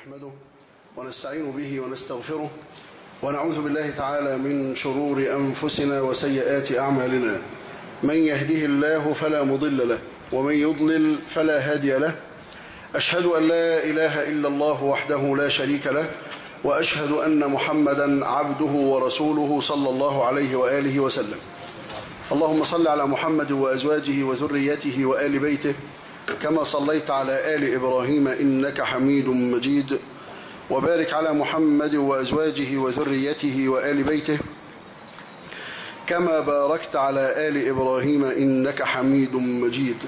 نحمده ونستعين به ونستغفره ونعوذ بالله تعالى من شرور أنفسنا وسيئات أعمالنا من يهده الله فلا مضل له ومن يضلل فلا هادي له أشهد أن لا إله إلا الله وحده لا شريك له وأشهد أن محمدا عبده ورسوله صلى الله عليه وآله وسلم اللهم صل على محمد وأزواجه وذريته وآل بيته كما صليت على آل إبراهيم إنك حميد مجيد وبارك على محمد وأزواجه وذريته وآل بيته كما باركت على آل إبراهيم إنك حميد مجيد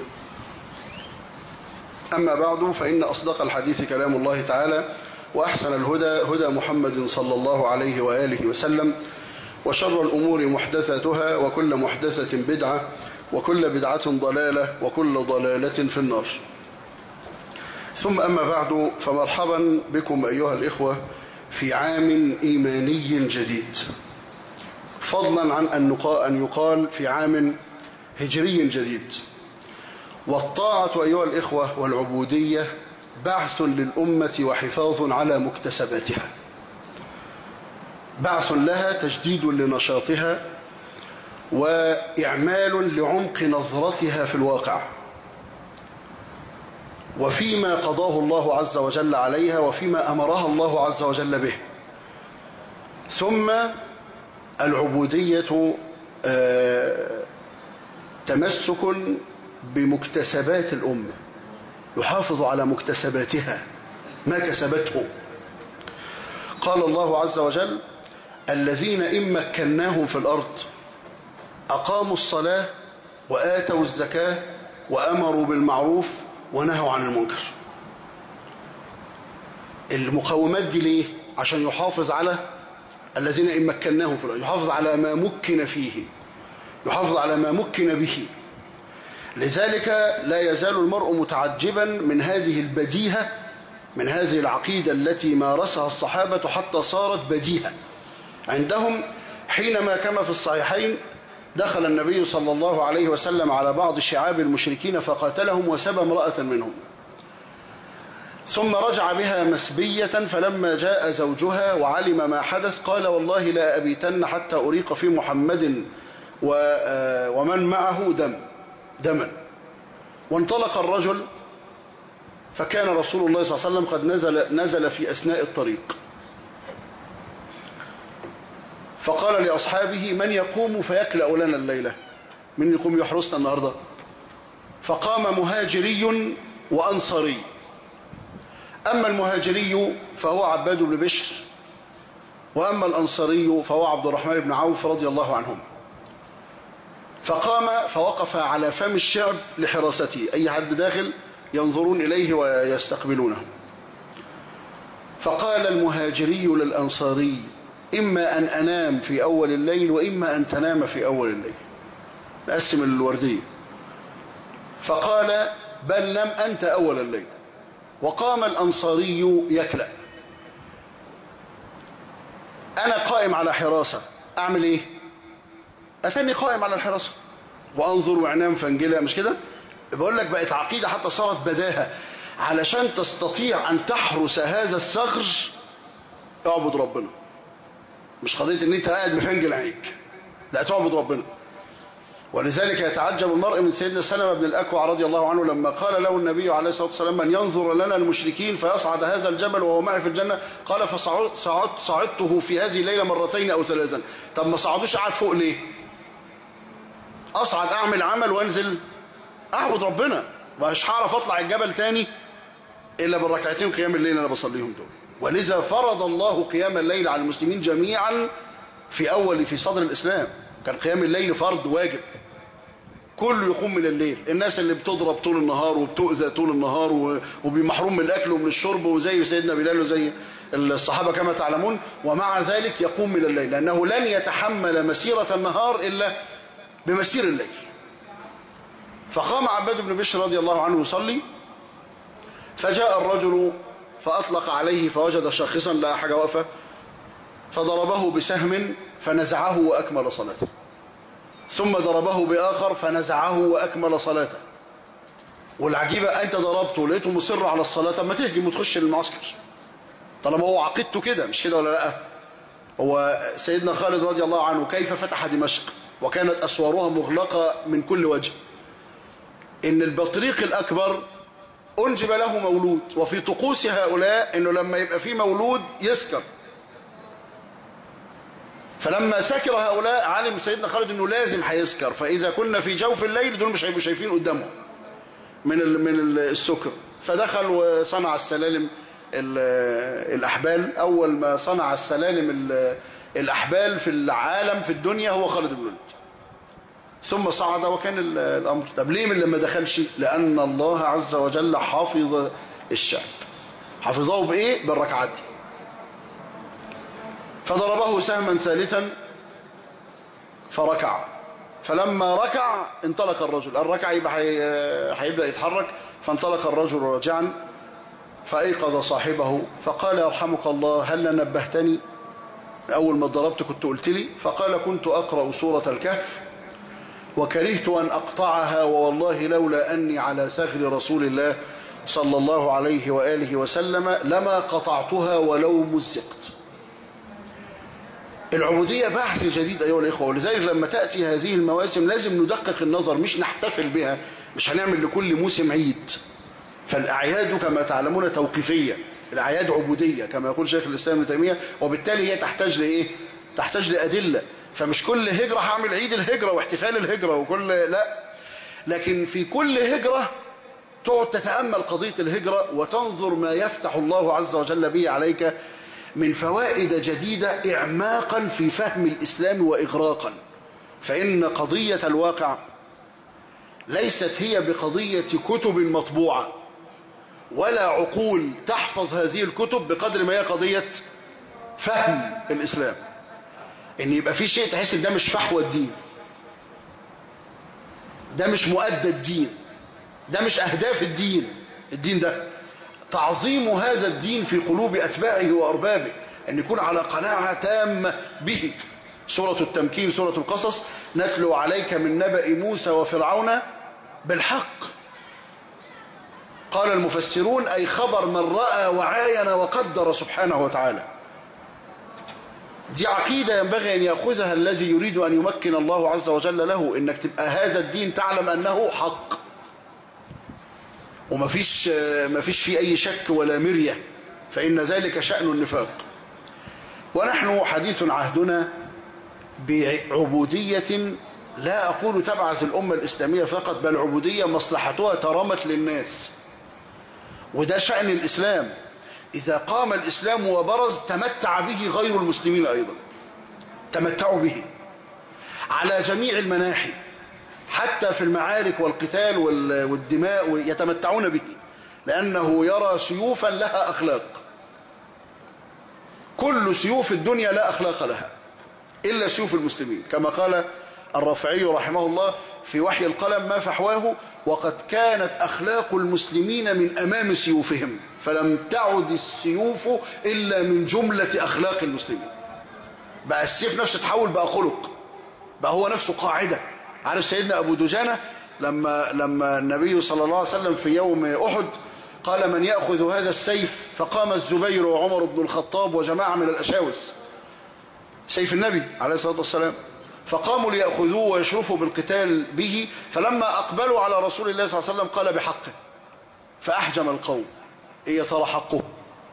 أما بعد فإن أصدق الحديث كلام الله تعالى وأحسن الهدى هدى محمد صلى الله عليه وآله وسلم وشر الأمور محدثاتها وكل محدثة بدعة وكل بدعة ضلالة وكل ضلالة في النار ثم أما بعد فمرحبا بكم أيها الإخوة في عام إيماني جديد فضلا عن أن يقال في عام هجري جديد والطاعة أيها الإخوة والعبودية بعث للأمة وحفاظ على مكتسباتها بعث لها تجديد لنشاطها وإعمال لعمق نظرتها في الواقع وفيما قضاه الله عز وجل عليها وفيما أمرها الله عز وجل به ثم العبودية تمسك بمكتسبات الأمة يحافظ على مكتسباتها ما كسبته قال الله عز وجل الذين إن مكناهم في الأرض أقاموا الصلاة وآتوا الزكاة وأمروا بالمعروف ونهوا عن المنكر المقومات دي ليه؟ عشان يحافظ على الذين إن مكناهم في الأرض يحافظ على ما مكن فيه يحافظ على ما مكن به لذلك لا يزال المرء متعجبا من هذه البديهة من هذه العقيدة التي مارسها الصحابة حتى صارت بديهة عندهم حينما كما في الصحيحين دخل النبي صلى الله عليه وسلم على بعض شعاب المشركين فقاتلهم وسبى امرأة منهم ثم رجع بها مسبية فلما جاء زوجها وعلم ما حدث قال والله لا أبيتن حتى أريق في محمد ومن معه دم دما وانطلق الرجل فكان رسول الله صلى الله عليه وسلم قد نزل, نزل في أثناء الطريق فقال لأصحابه من يقوم فيكلأ لنا الليلة من يقوم يحرسنا النهاردة فقام مهاجري وأنصري أما المهاجري فهو عباد بن بشر وأما الأنصري فهو عبد الرحمن بن عوف رضي الله عنهم فقام فوقف على فم الشعب لحراسته أي حد داخل ينظرون إليه ويستقبلونه فقال المهاجري للأنصاري إما أن أنام في أول الليل وإما أن تنام في أول الليل نقسم الوردية فقال بل نم أنت أول الليل وقام الأنصاري يكلأ أنا قائم على حراسة أعمل إيه أتني قائم على الحراسة وأنظر وأنام فانجلها مش كده بقول لك بقت عقيدة حتى صارت بداهة علشان تستطيع أن تحرس هذا الثغر اعبد ربنا مش قضية ان انت قاعد مفنجل عينيك لا تعبد ربنا ولذلك يتعجب المرء من سيدنا سلمة بن الأكوع رضي الله عنه لما قال له النبي عليه الصلاة والسلام من ينظر لنا المشركين فيصعد هذا الجبل وهو معي في الجنة قال فصعدته في هذه الليلة مرتين أو ثلاثا طب ما صعدوش قعد فوق ليه أصعد أعمل عمل وانزل أعبد ربنا مش هعرف أطلع الجبل تاني إلا بالركعتين قيام الليل أنا بصليهم دول ولذا فرض الله قيام الليل على المسلمين جميعا في أول في صدر الإسلام كان قيام الليل فرض واجب كله يقوم من الليل الناس اللي بتضرب طول النهار وبتؤذى طول النهار وبمحروم من الأكل ومن الشرب وزي سيدنا بلال وزي الصحابة كما تعلمون ومع ذلك يقوم من الليل لأنه لن يتحمل مسيرة النهار إلا بمسير الليل فقام عباد بن بشر رضي الله عنه يصلي فجاء الرجل فأطلق عليه فوجد شاخصا لا حاجة واقفة فضربه بسهم فنزعه وأكمل صلاته ثم ضربه بآخر فنزعه وأكمل صلاته والعجيبة أنت ضربته لقيته مصر على الصلاة طب ما تهجم وتخش المعسكر طالما هو عقيدته كده مش كده ولا لا هو سيدنا خالد رضي الله عنه كيف فتح دمشق وكانت أسوارها مغلقة من كل وجه إن البطريق الأكبر أنجب له مولود وفي طقوس هؤلاء إنه لما يبقى فيه مولود يسكر فلما سكر هؤلاء علم سيدنا خالد انه لازم هيسكر فاذا كنا في جوف الليل دول مش هيبقوا شايفين قدامهم من ال من السكر فدخل وصنع السلالم الاحبال اول ما صنع السلالم الاحبال في العالم في الدنيا هو خالد بن الوليد ثم صعد وكان الامر طب ليه من لما دخلش لان الله عز وجل حافظ الشعب حفظه بايه بالركعات دي فضربه سهما ثالثا فركع فلما ركع انطلق الرجل الركع يبقى هيبدأ يتحرك فانطلق الرجل راجعا فأيقظ صاحبه فقال يرحمك الله هل نبهتني أول ما ضربت كنت قلت لي فقال كنت أقرأ سورة الكهف وكرهت أن أقطعها ووالله لولا أني على ثغر رسول الله صلى الله عليه وآله وسلم لما قطعتها ولو مزقت العبودية بحث جديد أيها الإخوة ولذلك لما تأتي هذه المواسم لازم ندقق النظر مش نحتفل بها مش هنعمل لكل موسم عيد فالأعياد كما تعلمون توقيفية الأعياد عبودية كما يقول شيخ الإسلام ابن تيمية وبالتالي هي تحتاج لإيه؟ تحتاج لأدلة فمش كل هجرة هعمل عيد الهجرة واحتفال الهجرة وكل لا لكن في كل هجرة تقعد تتأمل قضية الهجرة وتنظر ما يفتح الله عز وجل به عليك من فوائد جديدة إعماقا في فهم الإسلام وإغراقا فإن قضية الواقع ليست هي بقضية كتب مطبوعة ولا عقول تحفظ هذه الكتب بقدر ما هي قضية فهم الإسلام إن يبقى في شيء تحس إن ده مش فحوى الدين ده مش مؤدى الدين ده مش أهداف الدين الدين ده تعظيم هذا الدين في قلوب أتباعه وأربابه أن يكون على قناعة تامة به سورة التمكين سورة القصص نتلو عليك من نبأ موسى وفرعون بالحق قال المفسرون أي خبر من رأى وعاين وقدر سبحانه وتعالى دي عقيدة ينبغي أن يأخذها الذي يريد أن يمكن الله عز وجل له إنك تبقى هذا الدين تعلم أنه حق وما فيش ما فيش فيه أي شك ولا مرية فإن ذلك شأن النفاق ونحن حديث عهدنا بعبودية لا أقول تبعث الأمة الإسلامية فقط بل عبودية مصلحتها ترمت للناس وده شأن الإسلام إذا قام الإسلام وبرز تمتع به غير المسلمين أيضا تمتعوا به على جميع المناحي حتى في المعارك والقتال والدماء يتمتعون به لأنه يرى سيوفا لها أخلاق كل سيوف الدنيا لا أخلاق لها إلا سيوف المسلمين كما قال الرافعي رحمه الله في وحي القلم ما فحواه وقد كانت أخلاق المسلمين من أمام سيوفهم فلم تعد السيوف إلا من جملة أخلاق المسلمين بقى السيف نفسه تحول بقى خلق بقى هو نفسه قاعدة عارف سيدنا أبو دجانة لما, لما النبي صلى الله عليه وسلم في يوم أحد قال من يأخذ هذا السيف فقام الزبير وعمر بن الخطاب وجماعة من الأشاوس سيف النبي عليه الصلاة والسلام فقاموا ليأخذوه ويشرفوا بالقتال به فلما أقبلوا على رسول الله صلى الله عليه وسلم قال بحقه فأحجم القوم إيه ترى حقه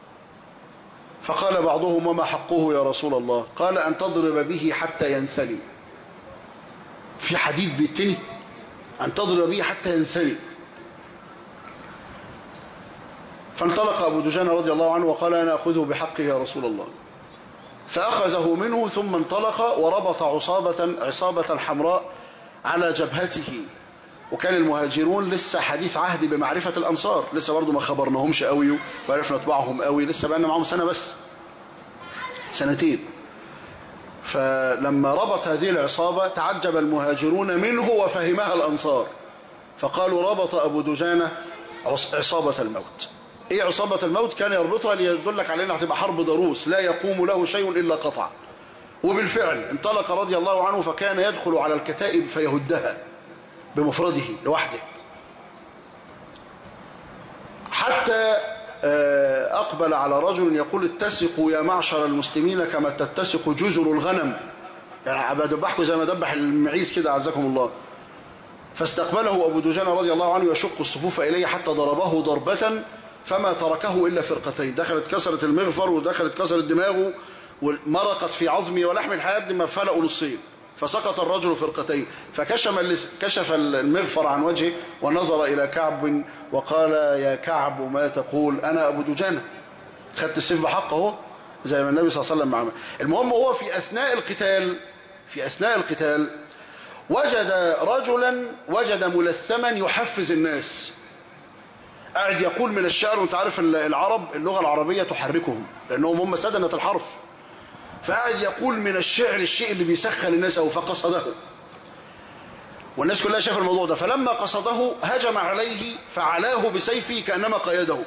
فقال بعضهم وما حقه يا رسول الله قال أن تضرب به حتى ينثني في حديد بيتني أن تضرب به حتى ينثني فانطلق أبو دجان رضي الله عنه وقال أنا أخذه بحقه يا رسول الله فأخذه منه ثم انطلق وربط عصابة, عصابة حمراء على جبهته وكان المهاجرون لسه حديث عهد بمعرفة الأنصار لسه برضو ما خبرناهمش قوي وعرفنا طباعهم قوي لسه بقى معهم سنة بس سنتين فلما ربط هذه العصابة تعجب المهاجرون منه وفهمها الأنصار فقالوا ربط أبو دجانة عصابة الموت ايه عصابة الموت كان يربطها ليدلك على انها هتبقى حرب ضروس لا يقوم له شيء الا قطع وبالفعل انطلق رضي الله عنه فكان يدخل على الكتائب فيهدها بمفرده لوحده حتى آه، أقبل على رجل يقول اتسقوا يا معشر المسلمين كما تتسق جزر الغنم يعني بدبحكم زي ما دبح المعيز كده عزكم الله فاستقبله أبو دجانة رضي الله عنه يشق الصفوف إليه حتى ضربه ضربة فما تركه إلا فرقتين دخلت كسرت المغفر ودخلت كسرت دماغه ومرقت في عظمه ولحم الحياة ما فلقوا نصين فسقط الرجل فرقتين فكشف كشف المغفر عن وجهه ونظر إلى كعب وقال يا كعب ما تقول أنا أبو دجانة خدت السيف بحقه زي ما النبي صلى الله عليه وسلم عمل المهم هو في أثناء القتال في أثناء القتال وجد رجلا وجد ملثما يحفز الناس قاعد يقول من الشعر وانت عارف العرب اللغة العربية تحركهم لأنهم هم سدنة الحرف فقعد يقول من الشعر الشيء اللي بيسخن الناس أو فقصده والناس كلها شاف الموضوع ده فلما قصده هجم عليه فعلاه بسيفه كأنما قيده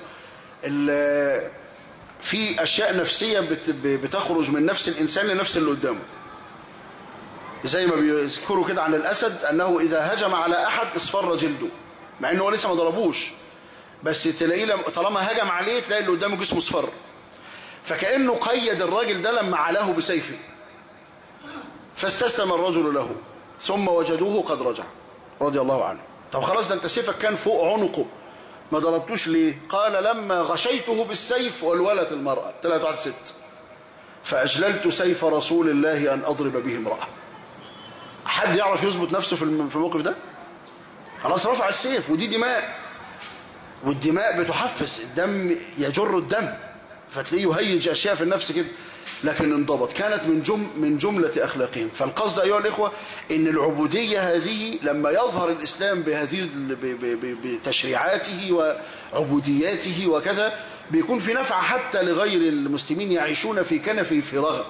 في أشياء نفسية بتخرج من نفس الإنسان لنفس اللي قدامه زي ما بيذكروا كده عن الأسد أنه إذا هجم على أحد اصفر جلده مع أنه لسه ما ضربوش بس تلاقيه طالما هجم عليه تلاقي اللي قدامه جسمه اصفر فكأنه قيد الراجل ده لما علاه بسيفه فاستسلم الرجل له ثم وجدوه قد رجع رضي الله عنه طب خلاص ده انت سيفك كان فوق عنقه ما ضربتوش ليه قال لما غشيته بالسيف والولت المرأة ثلاثة واحد ست فأجللت سيف رسول الله أن أضرب به امرأة حد يعرف يظبط نفسه في الموقف ده خلاص رفع السيف ودي دماء والدماء بتحفز الدم يجر الدم فتلاقيه يهيج أشياء في النفس كده لكن انضبط كانت من جم من جملة أخلاقهم فالقصد أيها الإخوة إن العبودية هذه لما يظهر الإسلام بهذه بتشريعاته وعبودياته وكذا بيكون في نفع حتى لغير المسلمين يعيشون في كنفه في رغد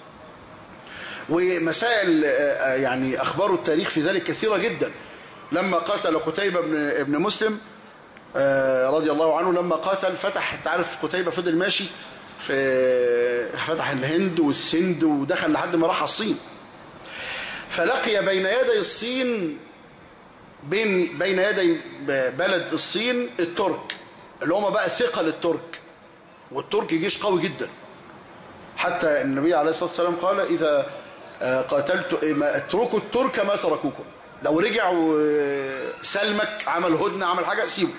ومسائل يعني أخبار التاريخ في ذلك كثيرة جدا لما قاتل قتيبة بن مسلم رضي الله عنه لما قاتل فتح تعرف قتيبة فضل ماشي في فتح الهند والسند ودخل لحد ما راح الصين فلقي بين يدي الصين بين بين يدي بلد الصين الترك اللي هم بقى ثقة للترك والترك جيش قوي جدا حتى النبي عليه الصلاة والسلام قال إذا قاتلت اتركوا الترك ما تركوكم لو رجعوا سلمك عمل هدنة عمل حاجة سيبه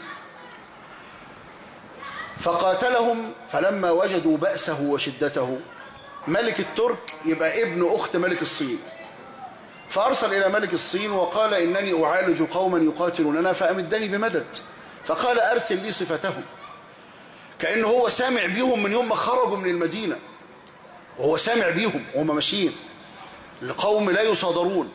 فقاتلهم فلما وجدوا بأسه وشدته ملك الترك يبقى ابن أخت ملك الصين فأرسل إلى ملك الصين وقال إنني أعالج قوما يقاتلوننا فأمدني بمدد فقال أرسل لي صفتهم كأنه هو سامع بيهم من يوم ما خرجوا من المدينة وهو سامع بيهم وهم ماشيين القوم لا يصادرون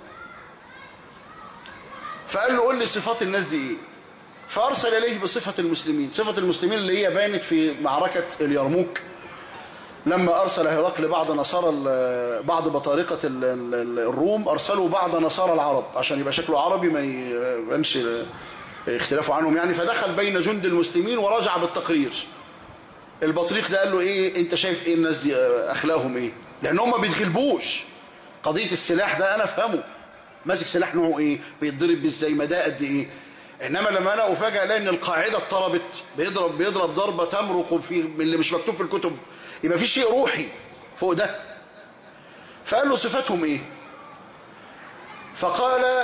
فقال له قول لي صفات الناس دي ايه فأرسل إليه بصفة المسلمين صفة المسلمين اللي هي بانت في معركة اليرموك لما أرسل هرقل بعض نصارى بعض بطارقة الروم أرسلوا بعض نصارى العرب عشان يبقى شكله عربي ما يبانش اختلافوا عنهم يعني فدخل بين جند المسلمين ورجع بالتقرير البطريق ده قال له ايه انت شايف ايه الناس دي اخلاقهم ايه لان هم ما بيتغلبوش قضية السلاح ده انا افهمه ماسك سلاح نوعه ايه بيتضرب ازاي مدى قد ايه انما لما انا افاجئ الاقي ان القاعده اضطربت بيضرب بيضرب ضربه تمرق في من اللي مش مكتوب في الكتب يبقى في شيء روحي فوق ده فقال له صفاتهم ايه فقال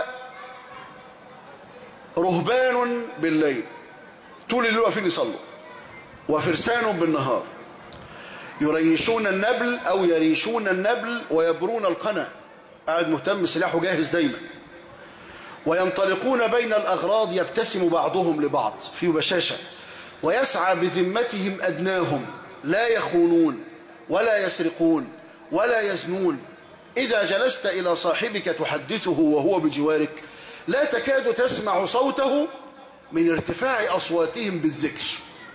رهبان بالليل طول الليل واقفين يصلوا وفرسان بالنهار يريشون النبل او يريشون النبل ويبرون القنا قاعد مهتم سلاحه جاهز دايما وينطلقون بين الأغراض يبتسم بعضهم لبعض في بشاشة ويسعى بذمتهم أدناهم لا يخونون ولا يسرقون ولا يزنون إذا جلست إلى صاحبك تحدثه وهو بجوارك لا تكاد تسمع صوته من ارتفاع أصواتهم بالذكر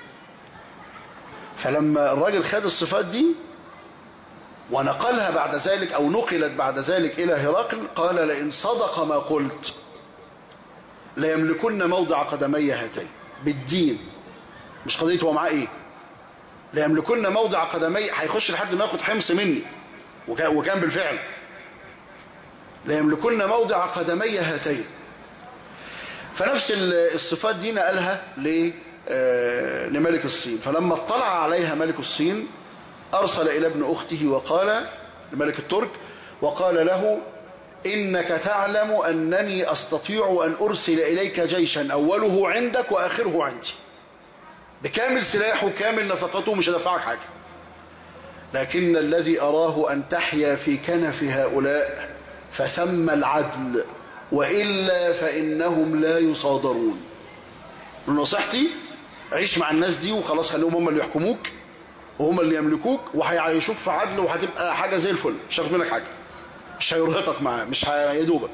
فلما الراجل خد الصفات دي ونقلها بعد ذلك أو نقلت بعد ذلك إلى هرقل قال لئن صدق ما قلت ليملكن موضع قدمي هاتين بالدين مش قضية هو معاه ايه ليملكن موضع قدمي هيخش لحد ما ياخد حمص مني وكان بالفعل ليملكن موضع قدمي هاتين فنفس الصفات دي نقلها آه، لملك الصين فلما اطلع عليها ملك الصين أرسل إلى ابن أخته وقال لملك الترك وقال له إنك تعلم أنني أستطيع أن أرسل إليك جيشا أوله عندك وآخره عندي بكامل سلاحه كامل نفقته مش هدفعك حاجة لكن الذي أراه أن تحيا في كنف هؤلاء فثم العدل وإلا فإنهم لا يصادرون نصيحتي عيش مع الناس دي وخلاص خليهم هم اللي يحكموك وهم اللي يملكوك وهيعيشوك في عدل وهتبقى حاجة زي الفل مش هاخد منك حاجة مش هيرهقك معاه مش هيدوبك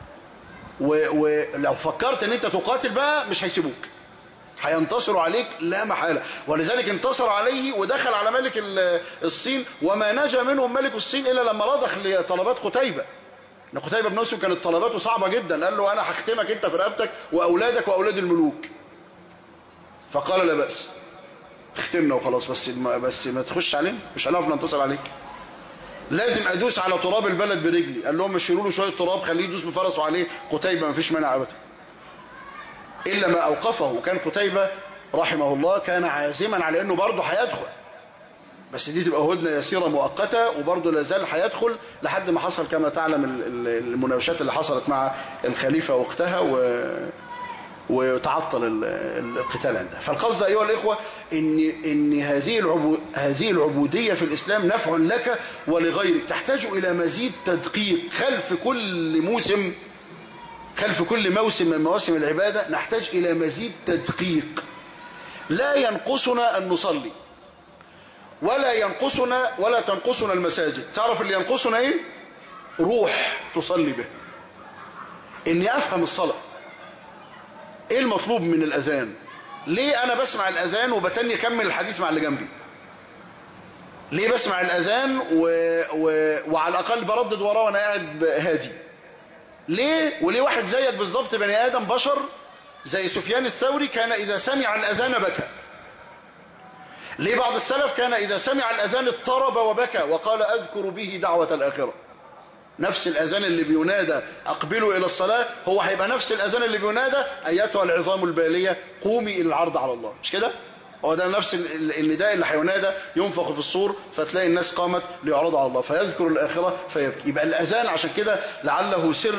ولو فكرت ان انت تقاتل بقى مش هيسيبوك هينتصروا عليك لا محالة ولذلك انتصر عليه ودخل على ملك الصين وما نجا منهم ملك الصين إلا لما رضخ لطلبات قتيبة ان قتيبة بن مسلم كانت طلباته صعبة جدا قال له أنا هختمك أنت في رقبتك وأولادك وأولاد الملوك فقال لا بأس اختمنا وخلاص بس ما بس ما تخش علينا مش هنعرف ننتصر عليك لازم ادوس على تراب البلد برجلي قال لهم شيلوا له شويه تراب خليه يدوس بفرسه عليه قتيبه ما فيش مانع ابدا الا ما اوقفه وكان قتيبه رحمه الله كان عازما على انه برضه هيدخل بس دي تبقى هدنه يسيره مؤقته وبرضه لا زال هيدخل لحد ما حصل كما تعلم المناوشات اللي حصلت مع الخليفه وقتها و ويتعطل القتال عندها فالقصد أيها الإخوة إن, إن هذه, العبو هذه العبودية في الإسلام نفع لك ولغيرك تحتاج إلى مزيد تدقيق خلف كل موسم خلف كل موسم من مواسم العبادة نحتاج إلى مزيد تدقيق لا ينقصنا أن نصلي ولا ينقصنا ولا تنقصنا المساجد تعرف اللي ينقصنا إيه؟ روح تصلي به إني أفهم الصلاة ايه المطلوب من الاذان ليه انا بسمع الاذان وبتني اكمل الحديث مع اللي جنبي ليه بسمع الاذان و... و... وعلى الاقل بردد وراه وانا قاعد هادي ليه وليه واحد زيك بالظبط بني ادم بشر زي سفيان الثوري كان اذا سمع الاذان بكى ليه بعض السلف كان اذا سمع الاذان اضطرب وبكى وقال اذكر به دعوه الاخره نفس الأذان اللي بينادى أقبلوا إلى الصلاة هو هيبقى نفس الأذان اللي بينادى أيتها العظام البالية قومي إلى العرض على الله مش كده؟ هو ده نفس النداء اللي هينادى ينفخ في الصور فتلاقي الناس قامت ليعرضوا على الله فيذكر الآخرة فيبكي يبقى الأذان عشان كده لعله سر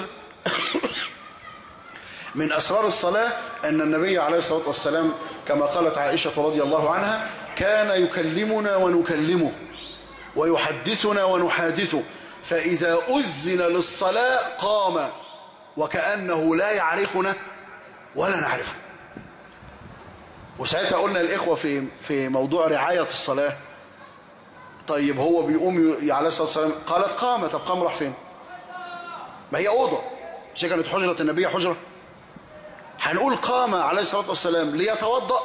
من أسرار الصلاة أن النبي عليه الصلاة والسلام كما قالت عائشة رضي الله عنها كان يكلمنا ونكلمه ويحدثنا ونحادثه فإذا أذن للصلاة قام وكأنه لا يعرفنا ولا نعرفه وساعتها قلنا الإخوة في في موضوع رعاية الصلاة طيب هو بيقوم عليه الصلاة والسلام قالت قام طب قام راح فين ما هي أوضة مش كانت حجرة النبي حجرة هنقول قام عليه الصلاة والسلام ليتوضأ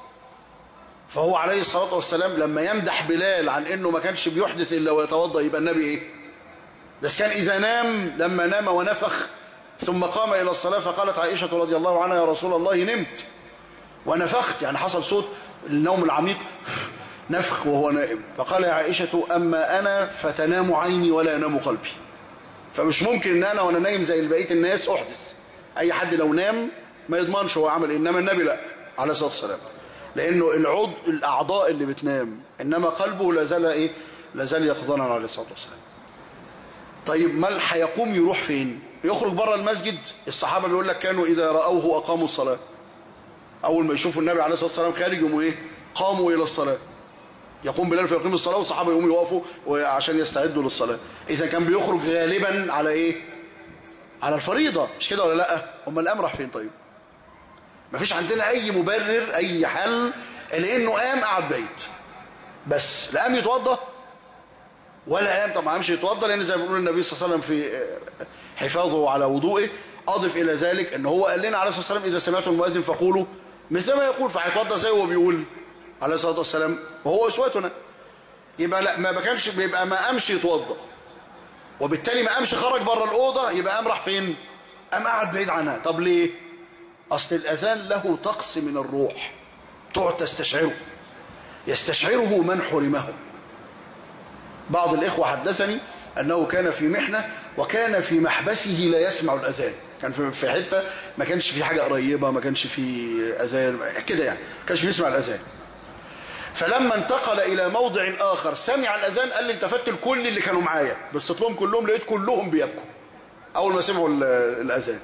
فهو عليه الصلاة والسلام لما يمدح بلال عن انه ما كانش بيحدث الا ويتوضأ يبقى النبي ايه بس كان إذا نام لما نام ونفخ ثم قام إلى الصلاة فقالت عائشة رضي الله عنها يا رسول الله نمت ونفخت يعني حصل صوت النوم العميق نفخ وهو نائم فقال يا عائشة أما أنا فتنام عيني ولا ينام قلبي فمش ممكن ان انا وانا نايم زي بقيه الناس احدث اي حد لو نام ما يضمنش هو عمل انما النبي لا عليه الصلاه والسلام لانه العض الاعضاء اللي بتنام انما قلبه لا زال ايه لا زال يقظانا عليه الصلاه والسلام طيب ما هيقوم يروح فين يخرج بره المسجد الصحابة بيقول لك كانوا إذا رأوه أقاموا الصلاة أول ما يشوفوا النبي عليه الصلاة والسلام خارج يقوموا إيه قاموا إلى الصلاة يقوم بلال فيقيم الصلاة والصحابة يقوموا يقفوا عشان يستعدوا للصلاة إذا كان بيخرج غالبا على إيه على الفريضة مش كده ولا لا أما الأمر راح فين طيب ما فيش عندنا أي مبرر أي حل لأنه قام قعد بعيد بس لا قام يتوضى ولا قام طب ما قامش يتوضى لان زي ما بيقول النبي صلى الله عليه وسلم في حفاظه على وضوئه اضف الى ذلك ان هو قال لنا عليه الصلاه والسلام اذا سمعتم المؤذن فقولوا مثل ما يقول فهيتوضى زي هو بيقول عليه الصلاه والسلام وهو اسوتنا يبقى لا ما كانش بيبقى ما قامش يتوضى وبالتالي ما قامش خرج بره الاوضه يبقى قام راح فين قام قعد بعيد عنها طب ليه اصل الاذان له طقس من الروح تقعد تستشعره يستشعره من حرمه بعض الإخوة حدثني أنه كان في محنة وكان في محبسه لا يسمع الأذان كان في- في حتة ما كانش في حاجة قريبة ما كانش في أذان كده يعني ما كانش بيسمع الأذان فلما انتقل إلى موضع آخر سمع الأذان قال لي التفت لكل اللي كانوا معايا بصيت لهم كلهم لقيت كلهم بيبكوا أول ما سمعوا ال- الأذان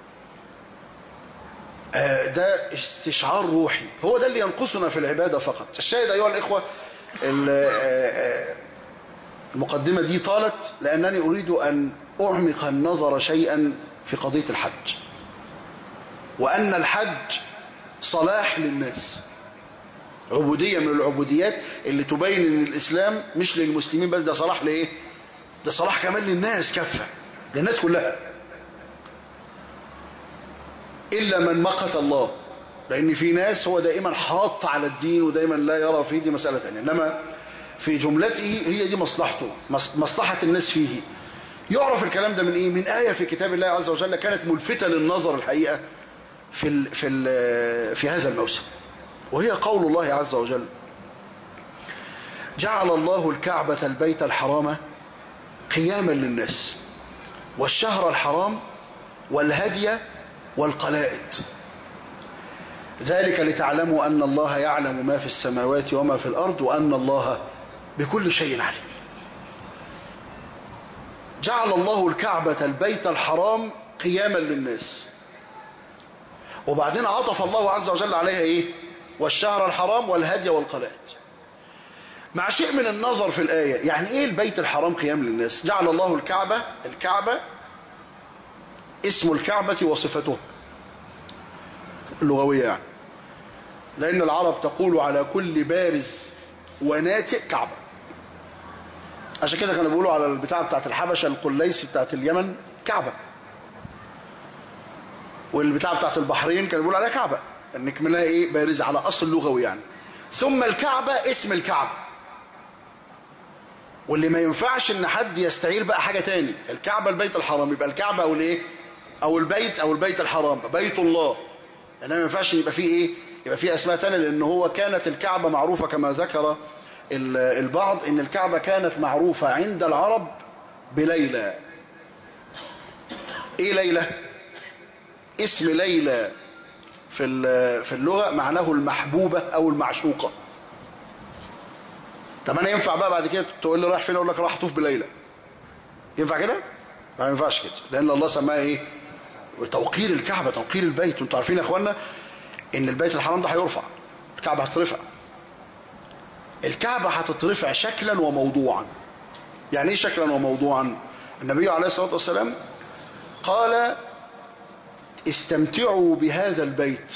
آه، ده استشعار روحي هو ده اللي ينقصنا في العبادة فقط الشاهد أيها الإخوة ال- آه، آه، المقدمة دي طالت لأنني أريد أن أعمق النظر شيئا في قضية الحج وأن الحج صلاح للناس عبودية من العبوديات اللي تبين ان الإسلام مش للمسلمين بس ده صلاح لإيه ده صلاح كمان للناس كافة للناس كلها إلا من مقت الله لأن في ناس هو دائما حاط على الدين ودائما لا يرى فيه دي مسألة ثانيه إنما في جملته هي دي مصلحته مص- مصلحة الناس فيه يعرف الكلام ده من إيه من آية في كتاب الله عز وجل كانت ملفتة للنظر الحقيقة في, ال في, ال في هذا الموسم وهي قول الله عز وجل جعل الله الكعبة البيت الحرام قياما للناس والشهر الحرام والهدي والقلائد ذلك لتعلموا أن الله يعلم ما في السماوات وما في الأرض وأن الله بكل شيء عليم جعل الله الكعبة البيت الحرام قياما للناس وبعدين عطف الله عز وجل عليها إيه والشهر الحرام والهدي والقلائد مع شيء من النظر في الآية يعني إيه البيت الحرام قيام للناس جعل الله الكعبة الكعبة اسم الكعبة وصفته اللغوية يعني لأن العرب تقول على كل بارز وناتئ كعبة عشان كده كانوا بيقولوا على البتاعة بتاعت الحبشة القليس بتاعت اليمن كعبة والبتاعة بتاعت البحرين كانوا بيقولوا عليها كعبة انك منها ايه بارز على اصل لغوي يعني ثم الكعبة اسم الكعبة واللي ما ينفعش ان حد يستعير بقى حاجة تاني الكعبة البيت الحرام يبقى الكعبة او الايه او البيت او البيت الحرام بيت الله لانها ما ينفعش يبقى فيه ايه يبقى فيه اسماء تانية لان هو كانت الكعبة معروفة كما ذكر ال- البعض ان الكعبة كانت معروفة عند العرب بليلى ايه ليلى اسم ليلى في ال- في اللغة معناه المحبوبة او المعشوقة طب انا ينفع بقى بعد كده تقول لي رايح فين اقول لك راح اطوف بليلى ينفع كده ما ينفعش كده لان الله سماها ايه توقير الكعبة توقير البيت وانتوا عارفين يا اخوانا ان البيت الحرام ده هيرفع الكعبة هترفع الكعبة هتترفع شكلا وموضوعا يعني ايه شكلا وموضوعا النبي عليه الصلاة والسلام قال استمتعوا بهذا البيت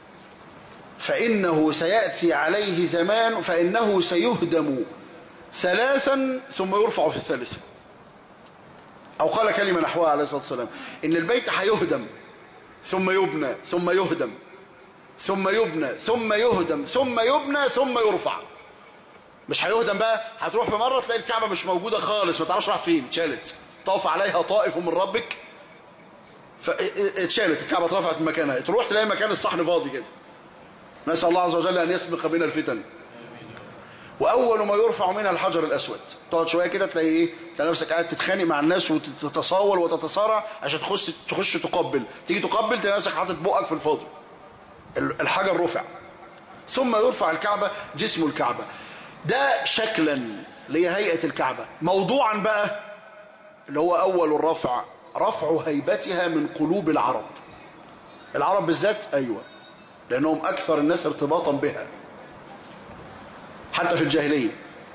فإنه سيأتي عليه زمان فإنه سيهدم ثلاثا ثم يرفع في الثالثة أو قال كلمة نحوها عليه الصلاة والسلام إن البيت هيهدم ثم يبنى ثم يهدم ثم يبنى ثم يهدم ثم يبنى ثم يرفع مش هيهدم بقى هتروح في مرة تلاقي الكعبة مش موجودة خالص ما تعرفش راحت فين اتشالت طاف عليها طائف من ربك فاتشالت الكعبة اترفعت من مكانها تروح تلاقي مكان الصحن فاضي كده نسأل الله عز وجل أن يسبق بنا الفتن وأول ما يرفع منها الحجر الأسود تقعد شوية كده تلاقي إيه تلاقي نفسك قاعد تتخانق مع الناس وتتصاول وتتصارع عشان تخش تخش تقبل تيجي تقبل تلاقي نفسك حاطط بقك في الفاضي الحجر رفع ثم يرفع الكعبة جسم الكعبة ده شكلا اللي هي هيئة الكعبة موضوعا بقى اللي هو أول الرفع رفع هيبتها من قلوب العرب العرب بالذات أيوة لأنهم أكثر الناس ارتباطا بها حتى في الجاهلية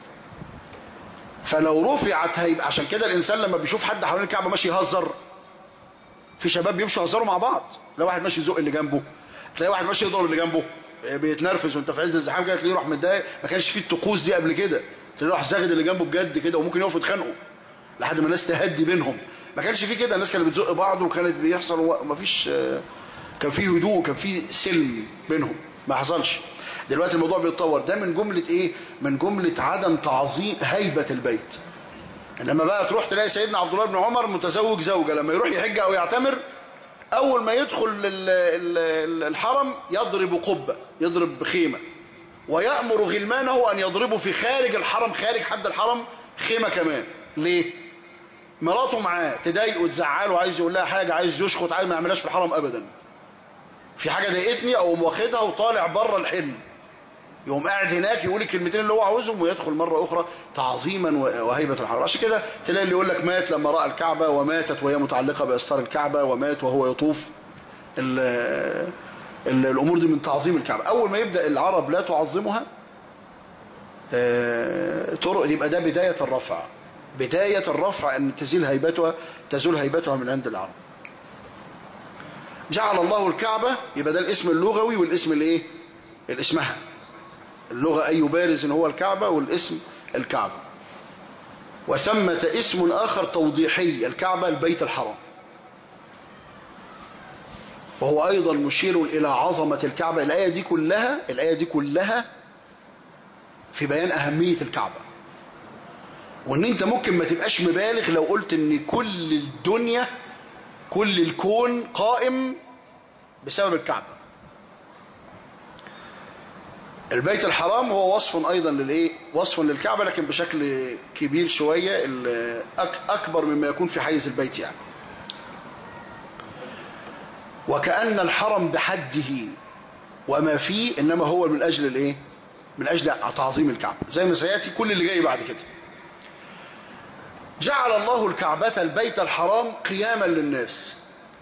فلو رفعت هيبقى عشان كده الإنسان لما بيشوف حد حوالين الكعبة ماشي يهزر في شباب بيمشوا يهزروا مع بعض تلاقي واحد ماشي يزق اللي جنبه تلاقي واحد ماشي يضرب اللي جنبه بيتنرفز وانت في عز الزحام كده تلاقيه يروح متضايق ما كانش فيه الطقوس دي قبل كده تلاقيه يروح زاغد اللي جنبه بجد كده وممكن يقفوا يتخانقوا لحد ما الناس تهدي بينهم ما كانش فيه كده الناس كانت بتزق بعض وكانت بيحصل وما فيش كان فيه هدوء كان فيه سلم بينهم ما حصلش دلوقتي الموضوع بيتطور ده من جملة ايه من جملة عدم تعظيم هيبة البيت لما بقى تروح تلاقي سيدنا عبد الله بن عمر متزوج زوجة لما يروح يحج او يعتمر اول ما يدخل الحرم يضرب قبة يضرب خيمة ويأمر غلمانه ان يضربوا في خارج الحرم خارج حد الحرم خيمة كمان ليه مراته معاه تضايقه تزعله عايز يقول لها حاجه عايز يشخط عايز ما يعملهاش في الحرم ابدا في حاجه ضايقتني او واخدها وطالع بره الحلم يقوم قاعد هناك يقول الكلمتين اللي هو عاوزهم ويدخل مره اخرى تعظيما وهيبه الحرم عشان كده تلاقي اللي يقول لك مات لما راى الكعبه وماتت وهي متعلقه باستار الكعبه ومات وهو يطوف ال ال الامور دي من تعظيم الكعبه اول ما يبدا العرب لا تعظمها طرق يبقى ده بدايه الرفع بدايه الرفع ان تزيل هيبتها تزول هيبتها من عند العرب جعل الله الكعبه يبقى ده الاسم اللغوي والاسم الايه الاسمها اللغة أي بارز هو الكعبة والاسم الكعبة وثمة اسم آخر توضيحي الكعبة البيت الحرام وهو أيضا مشير إلى عظمة الكعبة الآية دي كلها الآية دي كلها في بيان أهمية الكعبة وإن أنت ممكن ما تبقاش مبالغ لو قلت إن كل الدنيا كل الكون قائم بسبب الكعبة البيت الحرام هو وصف أيضا للإيه؟ وصف للكعبة لكن بشكل كبير شوية أكبر مما يكون في حيز البيت يعني وكأن الحرم بحده وما فيه إنما هو من أجل الإيه؟ من أجل تعظيم الكعبة زي ما سيأتي كل اللي جاي بعد كده جعل الله الكعبة البيت الحرام قياما للناس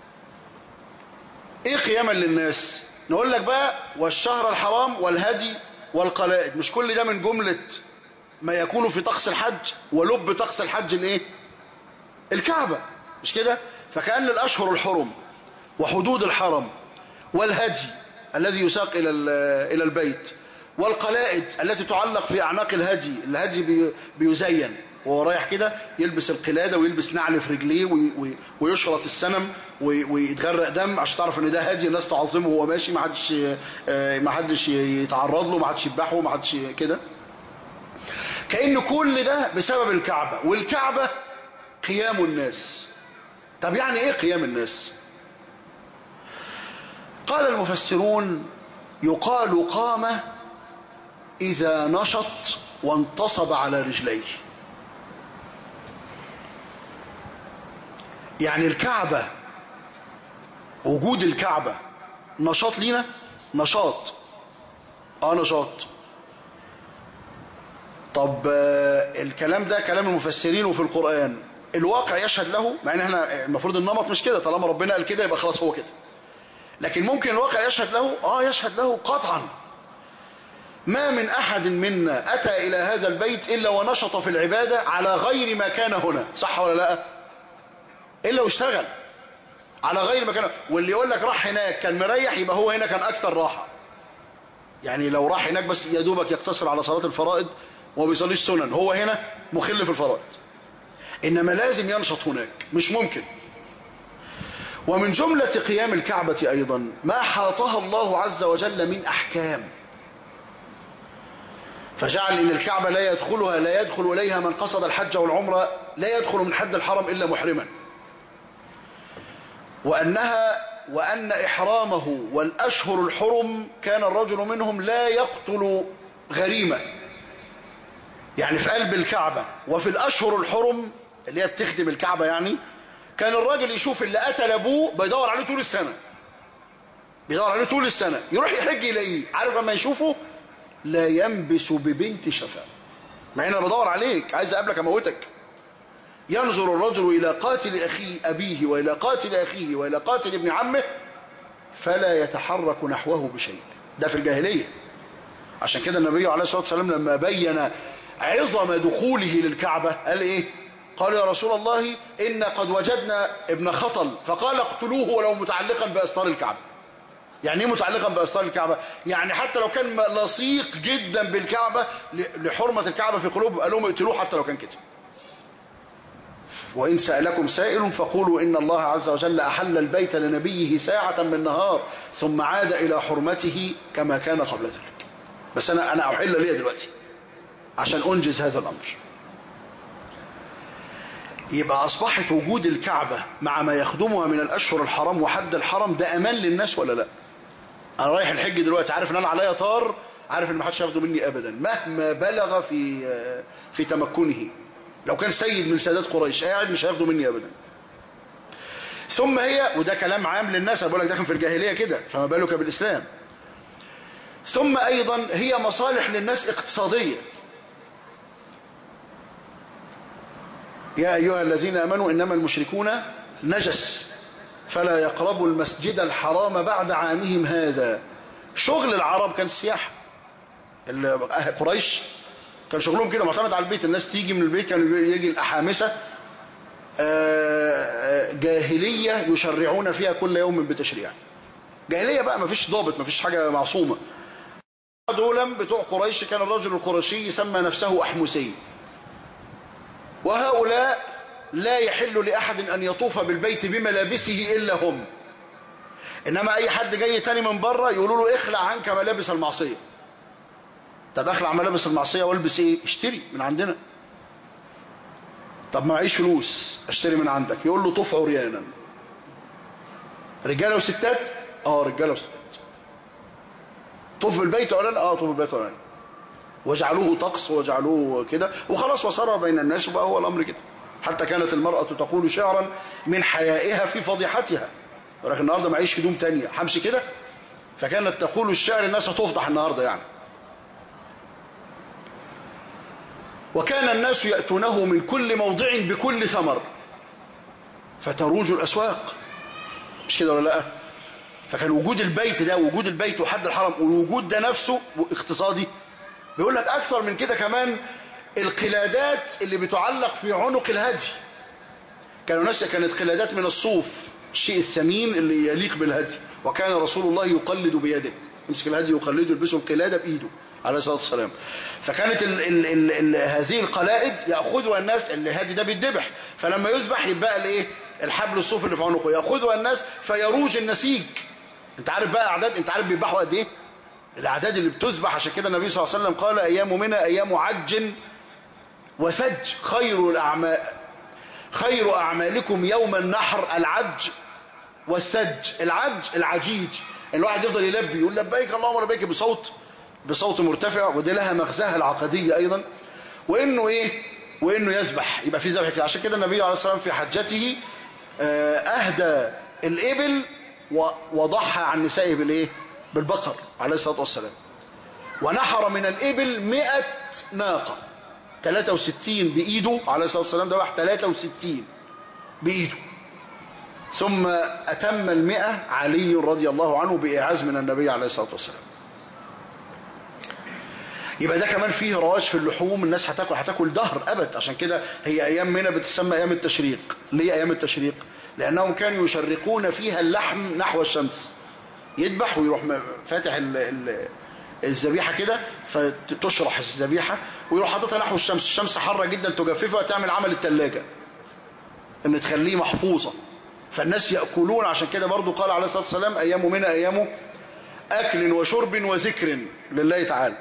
ايه قياما للناس نقول لك بقى والشهر الحرام والهدي والقلائد مش كل ده من جملة ما يكون في طقس الحج ولب طقس الحج الايه الكعبة مش كده فكأن الأشهر الحرم وحدود الحرم والهدي الذي يساق إلى إلى البيت والقلائد التي تعلق في أعناق الهدي الهدي بي بيزين وهو رايح كده يلبس القلادة ويلبس نعل في رجليه ويشرط السنم ويتغرق دم عشان تعرف ان ده هادي الناس تعظمه وهو ماشي ما حدش ما حدش يتعرض له ما حدش يذبحه ما حدش كده كأن كل ده بسبب الكعبة والكعبة قيام الناس طب يعني ايه قيام الناس قال المفسرون يقال قام إذا نشط وانتصب على رجليه يعني الكعبة وجود الكعبة نشاط لينا نشاط اه نشاط طب آه الكلام ده كلام المفسرين وفي القرآن الواقع يشهد له مع ان احنا المفروض النمط مش كده طالما ربنا قال كده يبقى خلاص هو كده لكن ممكن الواقع يشهد له اه يشهد له قطعا ما من أحد منا أتى إلى هذا البيت إلا ونشط في العبادة على غير ما كان هنا صح ولا لا إلا واشتغل على غير ما كان واللي يقول لك راح هناك كان مريح يبقى هو هنا كان أكثر راحة يعني لو راح هناك بس يا دوبك يقتصر على صلاة الفرائض وما بيصليش سنن هو هنا مخل في الفرائض إنما لازم ينشط هناك مش ممكن ومن جملة قيام الكعبة أيضا ما حاطها الله عز وجل من أحكام فجعل إن الكعبة لا يدخلها لا يدخل إليها من قصد الحج والعمرة لا يدخل من حد الحرم إلا محرما وأنها وأن إحرامه والأشهر الحرم كان الرجل منهم لا يقتل غريمة يعني في قلب الكعبة وفي الأشهر الحرم اللي هي بتخدم الكعبة يعني كان الراجل يشوف اللي قتل أبوه بيدور عليه طول السنة بيدور عليه طول السنة يروح يحج يلاقيه عارف لما يشوفه لا ينبس ببنت شفاء مع ان انا بدور عليك عايز اقابلك اموتك ينظر الرجل الى قاتل اخيه ابيه والى قاتل اخيه والى قاتل ابن عمه فلا يتحرك نحوه بشيء ده في الجاهليه عشان كده النبي عليه الصلاه والسلام لما بين عظم دخوله للكعبه قال ايه قال يا رسول الله إن قد وجدنا ابن خطل فقال اقتلوه ولو متعلقا بأستار الكعبة يعني ايه متعلقا بأستار الكعبة يعني حتى لو كان لصيق جدا بالكعبة لحرمة الكعبة في قلوب قال لهم اقتلوه حتى لو كان كده وإن سألكم سائل فقولوا إن الله عز وجل أحل البيت لنبيه ساعة من نهار ثم عاد إلى حرمته كما كان قبل ذلك بس أنا أنا أحل ليه دلوقتي عشان أنجز هذا الأمر يبقى أصبحت وجود الكعبة مع ما يخدمها من الأشهر الحرام وحد الحرم ده أمان للناس ولا لا أنا رايح الحج دلوقتي عارف إن أنا عليا طار عارف إن ما حدش هياخده مني أبدا مهما بلغ في في تمكنه لو كان سيد من سادات قريش قاعد مش هياخده مني ابدا ثم هي وده كلام عام للناس انا بقول لك ده كان في الجاهليه كده فما بالك بالاسلام ثم ايضا هي مصالح للناس اقتصاديه يا ايها الذين امنوا انما المشركون نجس فلا يقربوا المسجد الحرام بعد عامهم هذا شغل العرب كان السياحه قريش كان شغلهم كده معتمد على البيت الناس تيجي من البيت كانوا يجي الأحامسة جاهلية يشرعون فيها كل يوم بتشريع جاهلية بقى ما فيش ضابط ما فيش حاجة معصومة دولا بتوع قريش كان الرجل القرشي يسمى نفسه أحمسي وهؤلاء لا يحل لأحد أن يطوف بالبيت بملابسه إلا هم إنما أي حد جاي تاني من بره يقولوا له اخلع عنك ملابس المعصية طب اخلع ملابس المعصية والبس ايه اشتري من عندنا طب ما معيش فلوس اشتري من عندك يقول له طوف عريانا رجاله وستات اه رجاله وستات طوف بالبيت عريانا اه طوف بالبيت عريانا وجعلوه طقس وجعلوه كده وخلاص وصار بين الناس وبقى هو الامر كده حتى كانت المرأة تقول شعرا من حيائها في فضيحتها ولكن النهارده معيش هدوم تانية همشي كده فكانت تقول الشعر الناس هتفضح النهارده يعني وكان الناس يأتونه من كل موضع بكل ثمر فتروج الأسواق مش كده ولا لا فكان وجود البيت ده وجود البيت وحد الحرم والوجود ده نفسه اقتصادي بيقول لك أكثر من كده كمان القلادات اللي بتعلق في عنق الهدي كانوا ناس كانت قلادات من الصوف الشيء الثمين اللي يليق بالهدي وكان رسول الله يقلد بيده يمسك الهدي يقلده يلبسه القلادة بإيده عليه الصلاة والسلام فكانت ال ال ال ال هذه القلائد يأخذها الناس الهادي ده بيتذبح فلما يذبح يبقى الايه الحبل الصوف اللي في عنقه يأخذها الناس فيروج النسيج انت عارف بقى اعداد انت عارف بيذبحوا قد ايه الاعداد اللي بتذبح عشان كده النبي صلى الله عليه وسلم قال ايام منى ايام عج وسج خير الاعمال خير اعمالكم يوم النحر العج والسج العج العجيج الواحد يفضل يلبي يقول لبيك اللهم لبيك بصوت بصوت مرتفع ودي لها مغزاها العقدية أيضا وإنه إيه وإنه يذبح يبقى في ذبح كده عشان كده النبي عليه الصلاة والسلام في حجته أهدى الإبل وضحى عن نسائه بالإيه بالبقر عليه الصلاة والسلام ونحر من الإبل مئة ناقة 63 بإيده عليه الصلاة والسلام ده واحد 63 بإيده ثم أتم المئة علي رضي الله عنه بإعاز من النبي عليه الصلاة والسلام يبقى ده كمان فيه رواج في اللحوم الناس هتاكل هتاكل دهر ابد عشان كده هي ايام منى بتسمى ايام التشريق ليه ايام التشريق لانهم كانوا يشرقون فيها اللحم نحو الشمس يذبح ويروح فاتح ال ال الذبيحه كده فتشرح الذبيحه ويروح حاططها نحو الشمس الشمس حاره جدا تجففها تعمل عمل الثلاجه ان تخليه محفوظه فالناس ياكلون عشان كده برضو قال عليه الصلاه والسلام ايام منى ايام اكل وشرب وذكر لله تعالى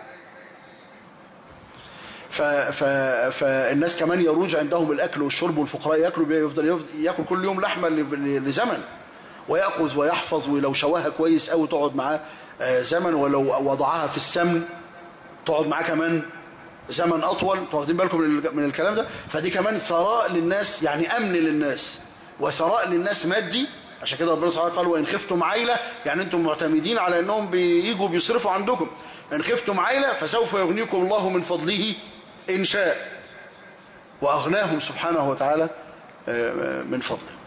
ف... ف... فالناس كمان يروج عندهم الأكل والشرب والفقراء يأكلوا يفضل, يفضل يأكل كل يوم لحمة لزمن ويأخذ ويحفظ ولو شواها كويس أو تقعد معاه زمن ولو وضعها في السمن تقعد معاه كمان زمن أطول واخدين بالكم من الكلام ده فدي كمان ثراء للناس يعني أمن للناس وثراء للناس مادي عشان كده ربنا سبحانه قال وإن خفتم عيلة يعني أنتم معتمدين على أنهم بييجوا بيصرفوا عندكم إن خفتم عيلة فسوف يغنيكم الله من فضله إن شاء وأغناهم سبحانه وتعالى من فضله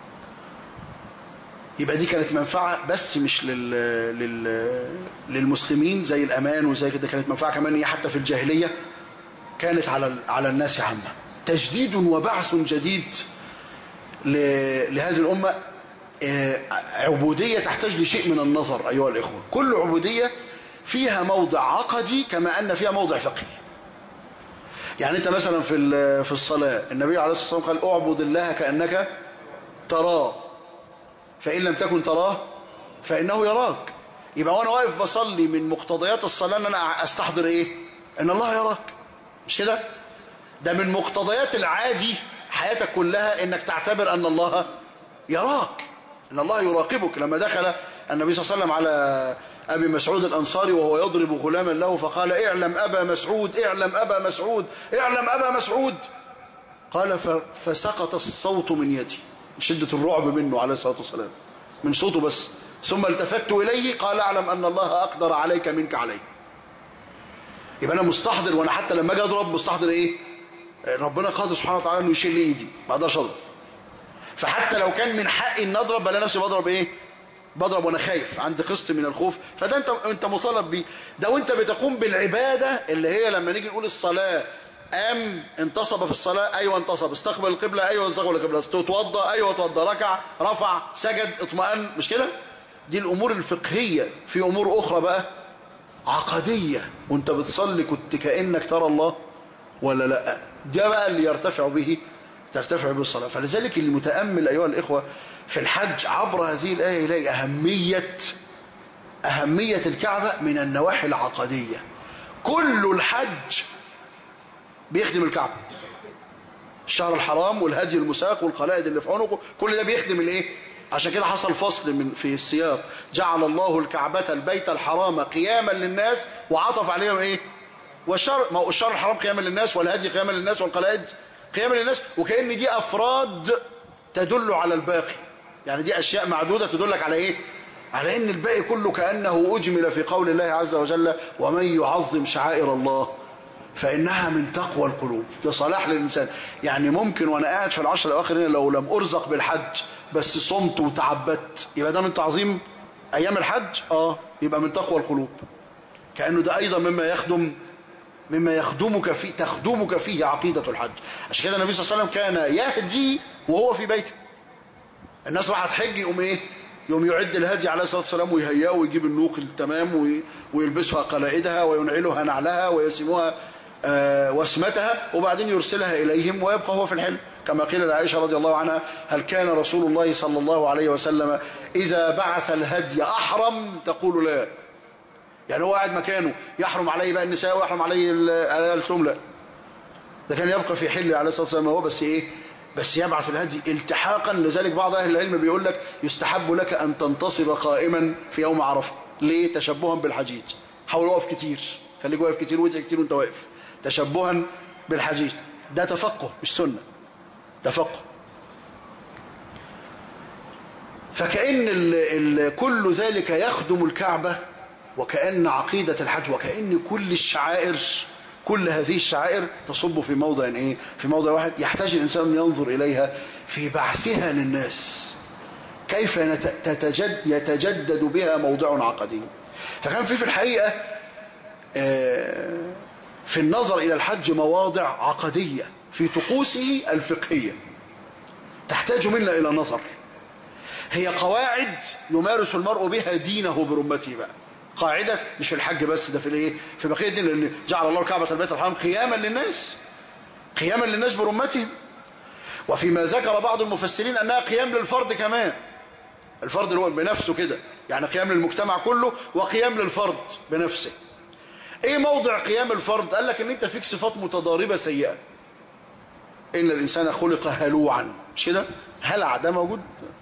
يبقى دي كانت منفعة بس مش لل... لل... للمسلمين زي الأمان وزي كده كانت منفعة كمان هي حتى في الجاهلية كانت على على الناس عامة تجديد وبعث جديد ل... لهذه الأمة عبودية تحتاج لشيء من النظر أيها الإخوة كل عبودية فيها موضع عقدي كما أن فيها موضع فقهي يعني أنت مثلا في في الصلاة النبي عليه الصلاة والسلام قال اعبد الله كأنك تراه فإن لم تكن تراه فإنه يراك يبقى وأنا واقف بصلي من مقتضيات الصلاة أن أنا أستحضر إيه أن الله يراك مش كده ده من مقتضيات العادي حياتك كلها أنك تعتبر أن الله يراك أن الله يراقبك لما دخل النبي صلى الله عليه وسلم على أبي مسعود الأنصاري وهو يضرب غلاما له فقال اعلم أبا مسعود اعلم أبا مسعود اعلم أبا مسعود قال فسقط الصوت من يدي شدة الرعب منه عليه الصلاة والسلام من صوته بس ثم التفت إليه قال أعلم أن الله أقدر عليك منك عليه يبقى أنا مستحضر وأنا حتى لما أجي أضرب مستحضر إيه ربنا قادر سبحانه وتعالى أنه يشيل لي إيدي ما أقدرش أضرب فحتى لو كان من حقي أن أضرب بلاقي نفسي بضرب إيه بضرب وانا خايف عندي قسط من الخوف فده انت انت مطالب بيه ده وانت بتقوم بالعباده اللي هي لما نيجي نقول الصلاه قام انتصب في الصلاه ايوه انتصب استقبل القبله ايوه استقبل القبله توضى ايوه اتوضى ركع رفع سجد اطمئن مش كده دي الامور الفقهيه في امور اخرى بقى عقديه وانت بتصلي كنت كانك ترى الله ولا لا ده بقى اللي يرتفع به ترتفع به الصلاه فلذلك المتامل ايها الاخوه في الحج عبر هذه الآية إليه أهمية أهمية الكعبة من النواحي العقدية كل الحج بيخدم الكعبة الشهر الحرام والهدي المساق والقلائد اللي في عنقه كل ده بيخدم الايه عشان كده حصل فصل من في السياق جعل الله الكعبة البيت الحرام قياما للناس وعطف عليهم ايه والشهر ما هو الشهر الحرام قياما للناس والهدي قياما للناس والقلائد قياما للناس وكأن دي أفراد تدل على الباقي يعني دي أشياء معدودة تدلك على إيه على إن الباقي كله كأنه أجمل في قول الله عز وجل ومن يعظم شعائر الله فإنها من تقوى القلوب ده صلاح للإنسان يعني ممكن وأنا قاعد في العشر الأواخر هنا لو لم أرزق بالحج بس صمت وتعبدت يبقى ده من تعظيم أيام الحج آه يبقى من تقوى القلوب كأنه ده أيضا مما يخدم مما يخدمك فيه تخدمك فيه عقيدة الحج عشان كده النبي صلى الله عليه وسلم كان يهدي وهو في بيته الناس راح تحج يقوم ايه يقوم يعد الهدي عليه الصلاه والسلام ويهيئه ويجيب النوق التمام ويلبسها قلائدها وينعلها نعلها ويسمها آه وسمتها وبعدين يرسلها اليهم ويبقى هو في الحلم كما قيل لعائشه رضي الله عنها هل كان رسول الله صلى الله عليه وسلم اذا بعث الهدي احرم تقول لا يعني هو قاعد مكانه يحرم عليه بقى النساء ويحرم عليه قالت لا ده كان يبقى في حل عليه الصلاه والسلام هو بس ايه بس يبعث الهدي التحاقا لذلك بعض أهل العلم بيقول لك يستحب لك أن تنتصب قائما في يوم عرفة ليه تشبها بالحجيج حاول وقف كتير خليك واقف كتير وادعي كتير وانت واقف تشبها بالحجيج ده تفقه مش سنة تفقه فكأن ال ال كل ذلك يخدم الكعبة وكأن عقيدة الحج وكأن كل الشعائر كل هذه الشعائر تصب في موضع ايه في موضع واحد يحتاج الانسان ان ينظر اليها في بعثها للناس كيف تتجد يتجدد بها موضع عقدي فكان في في الحقيقه في النظر الى الحج مواضع عقديه في طقوسه الفقهيه تحتاج منا الى نظر هي قواعد يمارس المرء بها دينه برمته بقى قاعدة مش في الحج بس ده في الايه في بقية الدين لأن جعل الله الكعبة البيت الحرام قياما للناس قياما للناس برمتهم وفيما ذكر بعض المفسرين أنها قيام للفرد كمان الفرد اللي هو بنفسه كده يعني قيام للمجتمع كله وقيام للفرد بنفسه ايه موضع قيام الفرد قال لك ان انت فيك صفات متضاربة سيئة ان الانسان خلق هلوعا مش كده هلع ده موجود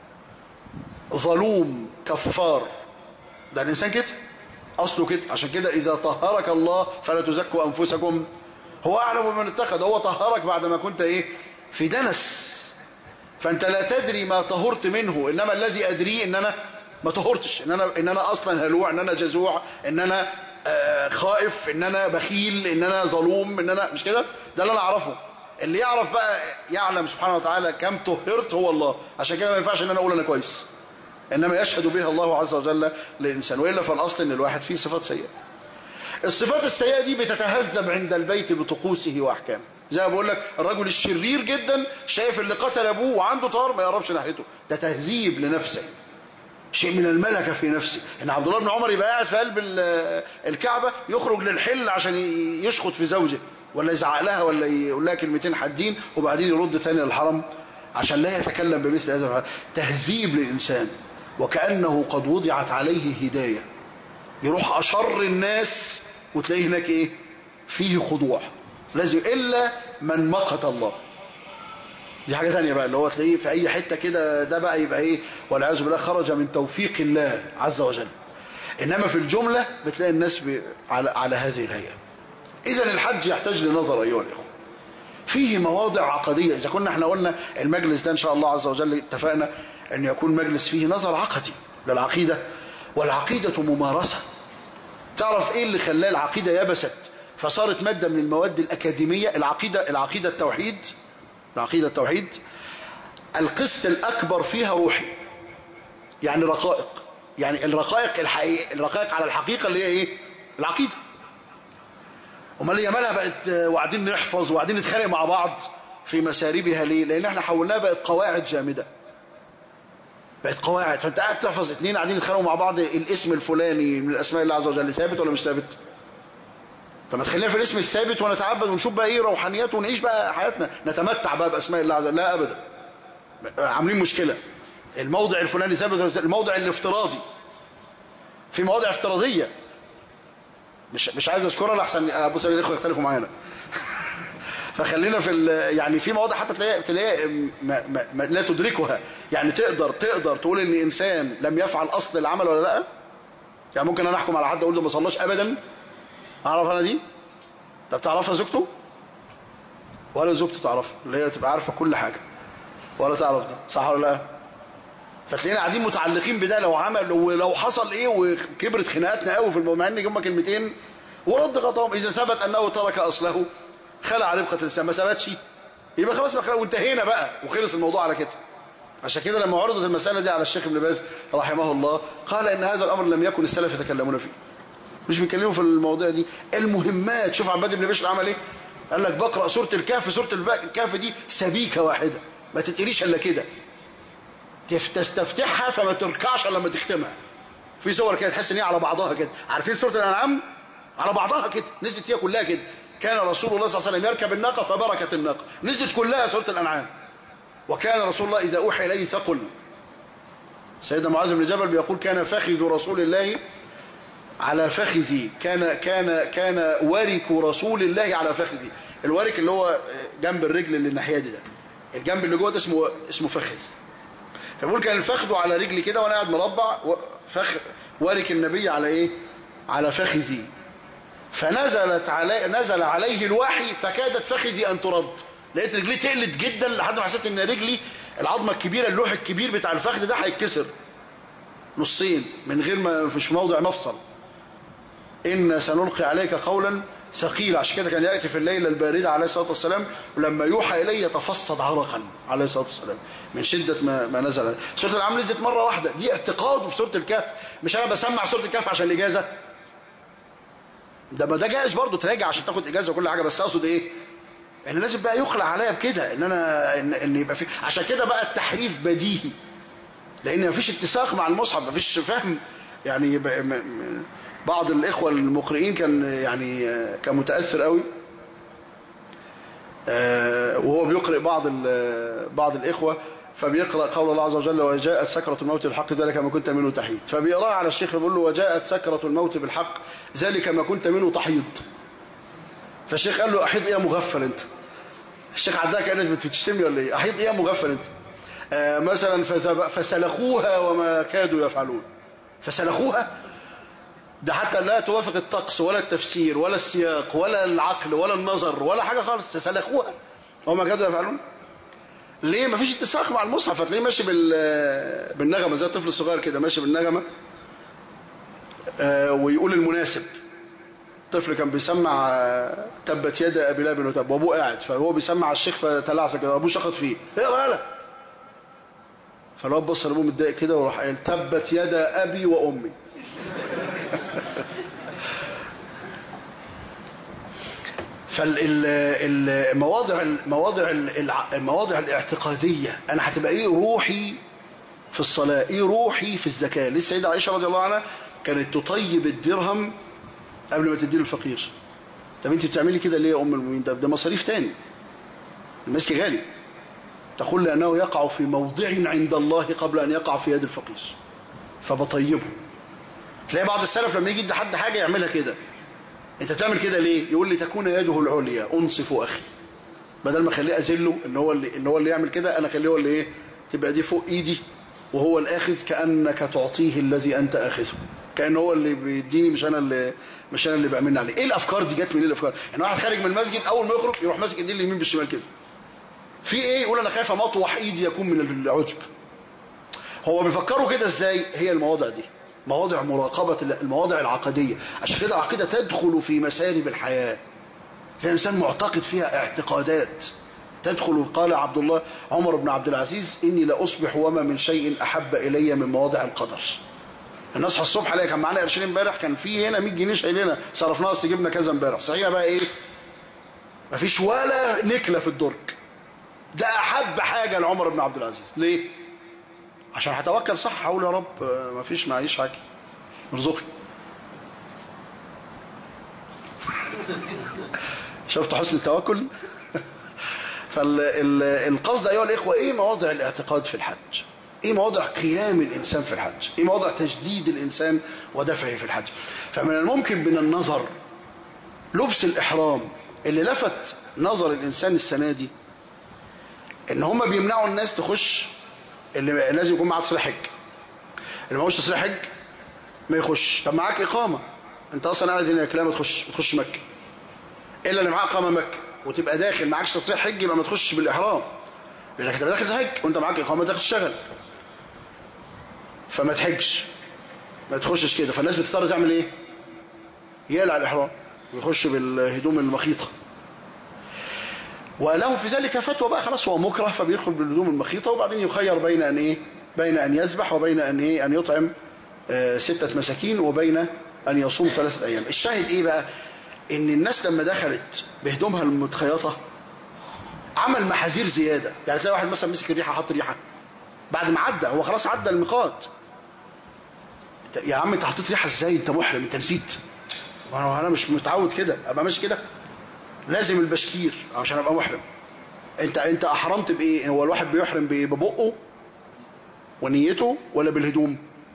ظلوم كفار ده الانسان كده اصله كده عشان كده اذا طهرك الله فلا تزكوا انفسكم هو اعلم بمن اتخذ هو طهرك بعد ما كنت ايه في دنس فانت لا تدري ما طهرت منه انما الذي ادريه ان انا ما طهرتش ان انا ان انا اصلا هلوع ان انا جزوع ان انا آه خائف ان انا بخيل ان انا ظلوم ان انا مش كده ده اللي انا اعرفه اللي يعرف بقى يعلم سبحانه وتعالى كم طهرت هو الله عشان كده ما ينفعش ان انا اقول انا كويس إنما يشهد بها الله عز وجل للإنسان وإلا فالأصل أن الواحد فيه صفات سيئة الصفات السيئة دي بتتهذب عند البيت بطقوسه وأحكامه زي ما بقول لك الرجل الشرير جدا شايف اللي قتل أبوه وعنده طار ما يقربش ناحيته ده تهذيب لنفسه شيء من الملكة في نفسه إن عبد الله بن عمر يبقى قاعد في قلب الكعبة يخرج للحل عشان يشخط في زوجه ولا يزعق لها ولا يقول لها كلمتين حادين وبعدين يرد تاني للحرم عشان لا يتكلم بمثل هذا تهذيب للإنسان وكأنه قد وضعت عليه هداية يروح أشر الناس وتلاقيه هناك إيه فيه خضوع لازم إلا من مقت الله دي حاجة ثانية بقى اللي هو تلاقيه في أي حتة كده ده بقى يبقى إيه والعياذ بالله خرج من توفيق الله عز وجل إنما في الجملة بتلاقي الناس على, على هذه الهيئة إذا الحج يحتاج لنظر أيها الإخوة فيه مواضع عقدية إذا كنا احنا قلنا المجلس ده إن شاء الله عز وجل اتفقنا أن يكون مجلس فيه نظر عقدي للعقيدة والعقيدة ممارسة تعرف إيه اللي خلاه العقيدة يبست فصارت مادة من المواد الأكاديمية العقيدة العقيدة التوحيد العقيدة التوحيد القسط الأكبر فيها روحي يعني رقائق يعني الرقائق الحقيقة الرقائق على الحقيقة اللي هي إيه العقيدة امال هي مالها بقت وقاعدين نحفظ وقاعدين نتخانق مع بعض في مساربها ليه لان احنا حولناها بقت قواعد جامده بقت قواعد فانت قاعد تحفظ اثنين قاعدين يتخانقوا مع بعض الاسم الفلاني من الاسماء الله عز وجل ثابت ولا مش ثابت طب ما تخلينا في الاسم الثابت ونتعبد ونشوف بقى ايه روحانيات ونعيش بقى حياتنا نتمتع بقى باسماء الله عز وجل لا ابدا عاملين مشكله الموضع الفلاني ثابت الموضع الافتراضي في مواضع افتراضيه مش مش عايز اذكرها لحسن ابص الاخوه يختلفوا معانا فخلينا في يعني في مواضع حتى تلاقيها تلاقيها ما ما ما لا تدركها يعني تقدر تقدر تقول ان انسان لم يفعل اصل العمل ولا لا يعني ممكن انا احكم على حد اقول له ما صلاش ابدا اعرف انا دي طب تعرفها زوجته ولا زوجته تعرفها اللي هي تبقى عارفه كل حاجه ولا تعرف دي صح ولا لا فتلاقينا قاعدين متعلقين بده لو عمل ولو حصل ايه وكبرت خناقاتنا قوي في الموضوع مع ان هم كلمتين ورد غطاهم اذا ثبت انه ترك اصله خلع ربقه الانسان ما ثبتش يبقى خلاص بقى وانتهينا بقى وخلص الموضوع على كده عشان كده لما عرضت المساله دي على الشيخ ابن باز رحمه الله قال ان هذا الامر لم يكن السلف يتكلمون فيه مش بيتكلموا في المواضيع دي المهمات شوف عباد بن بشر عمل ايه قال لك بقرا سوره الكهف سوره الكهف دي سبيكه واحده ما تتقريش الا كده تستفتحها فما تركعش الا لما تختمها في صور كده تحس ان هي على بعضها كده عارفين سوره الانعام على بعضها كده نزلت هي كلها كده كان رسول الله صلى الله عليه وسلم يركب الناقه فبركت الناقه نزلت كلها سوره الانعام وكان رسول الله اذا اوحي اليه ثقل سيدنا معاذ بن جبل بيقول كان فخذ رسول الله على فخذي كان كان كان ورك رسول الله على فخذي الورك اللي هو جنب الرجل اللي الناحيه دي ده الجنب اللي جوه ده اسمه اسمه فخذ فبقول كان الفخذ على رجلي كده وانا قاعد مربع فخ وارك النبي على ايه على فخذي فنزلت علي نزل عليه الوحي فكادت فخذي ان ترد لقيت رجلي تقلت جدا لحد ما حسيت ان رجلي العظمه الكبيره اللوح الكبير بتاع الفخذ ده هيتكسر نصين من غير ما فيش موضع مفصل إن سنلقي عليك قولا ثقيلا عشان كده كان يأتي في الليلة الباردة عليه الصلاة والسلام ولما يوحى إليه يتفصد عرقا عليه الصلاة والسلام من شدة ما, ما نزل عليه سورة العام نزلت مرة واحدة دي اعتقاده في سورة الكهف مش أنا بسمع سورة الكهف عشان الإجازة ده ما ده جائز برضه تراجع عشان تاخد إجازة وكل حاجة بس أقصد إيه ان لازم بقى يخلع عليا بكده ان انا ان, إن يبقى في عشان كده بقى التحريف بديهي لان مفيش اتساق مع المصحف مفيش فهم يعني يبقى م... م... بعض الإخوة المقرئين كان يعني كان متأثر قوي وهو بيقرأ بعض بعض الإخوة فبيقرأ قول الله عز وجل وجاءت سكرة الموت بالحق ذلك ما كنت منه تحيد فبيقرأ على الشيخ بيقول له وجاءت سكرة الموت بالحق ذلك ما كنت منه تحيض فالشيخ قال له أحيض إيه يا مغفل أنت الشيخ عداك كأنك بتشتمني ولا إيه أحيض إيه يا مغفل أنت آه مثلا فسلخوها وما كادوا يفعلون فسلخوها ده حتى لا توافق الطقس ولا التفسير ولا السياق ولا العقل ولا النظر ولا حاجة خالص تسلخوها وما كادوا يفعلون ليه ما فيش اتساق مع المصحف هتلاقيه ماشي بال بالنغمة زي الطفل الصغير كده ماشي بالنغمة آه ويقول المناسب طفل كان بيسمع آه تبت يد ابي لهب وتب وابوه قاعد فهو بيسمع على الشيخ فتلعث كده ابوه شخط فيه اقرا يالا فالواد بص لابوه متضايق كده وراح قال تبت يد ابي وامي فالمواضع المواضع المواضع الاعتقادية أنا هتبقى إيه روحي في الصلاة إيه روحي في الزكاة لسه السيدة عائشة رضي الله عنها كانت تطيب الدرهم قبل ما تديه للفقير طب أنت بتعملي كده ليه يا أم المؤمنين ده, ده مصاريف تاني المسك غالي تقول لأنه يقع في موضع عند الله قبل أن يقع في يد الفقير فبطيبه تلاقي بعض السلف لما يجي يدي حد حاجة يعملها كده انت بتعمل كده ليه يقول لي تكون يده العليا انصف اخي بدل ما اخليه اذله ان هو اللي ان هو اللي يعمل كده انا اخليه هو اللي ايه تبقى دي فوق ايدي وهو الاخذ كانك تعطيه الذي انت اخذه كان هو اللي بيديني مش انا اللي مش انا اللي بامن عليه ايه الافكار دي جت منين الافكار ان واحد خارج من المسجد اول ما يخرج يروح ماسك ايديه اليمين بالشمال كده في ايه يقول انا خايف امطوح ايدي يكون من العجب هو بيفكروا كده ازاي هي المواضع دي مواضع مراقبة المواضع العقدية عشان كده العقيدة تدخل في مسارب الحياة الإنسان معتقد فيها اعتقادات تدخل قال عبد الله عمر بن عبد العزيز إني لأصبح وما من شيء أحب إلي من مواضع القدر نصحى الصبح الاقي كان معانا قرشين امبارح كان في هنا 100 جنيه شايلينها صرفناها اصل جبنا كذا امبارح صحينا بقى ايه مفيش ولا نكله في الدرج ده احب حاجه لعمر بن عبد العزيز ليه عشان هتوكل صح هقول يا رب مفيش معيش حاجه ارزقني شفت حسن التوكل فالقصد ايها الاخوه ايه مواضع الاعتقاد في الحج ايه مواضع قيام الانسان في الحج ايه مواضع تجديد الانسان ودفعه في الحج فمن الممكن من النظر لبس الاحرام اللي لفت نظر الانسان السنه دي ان هم بيمنعوا الناس تخش اللي لازم يكون معاه تصريح حج اللي معهوش تصريح حج ما يخش طب معاك اقامه انت اصلا قاعد هنا كلام ما تخش ما تخش مكه الا اللي معاه اقامه مكه وتبقى داخل معكش تصريح حج يبقى ما تخش بالاحرام لانك تبقى داخل تحج وانت معاك اقامه داخل تشتغل فما تحجش ما تخشش كده فالناس بتضطر تعمل ايه يقلع الاحرام ويخش بالهدوم المخيطه ولهم في ذلك فتوى بقى خلاص هو مكره فبيدخل بالهدوم المخيطه وبعدين يخير بين ان ايه بين ان يذبح وبين ان ايه ان يطعم آه ستة مساكين وبين ان يصوم ثلاثة ايام الشاهد ايه بقى ان الناس لما دخلت بهدومها المتخيطه عمل محاذير زياده يعني تلاقي واحد مثلا مسك الريحه حط ريحه بعد ما عدى هو خلاص عدى الميقات يا عم انت حطيت ريحه ازاي انت محرم انت نسيت انا مش متعود كده ابقى ماشي كده لازم البشكير عشان ابقى محرم انت انت احرمت بايه هو الواحد بيحرم بايه ببقه ونيته ولا بالهدوم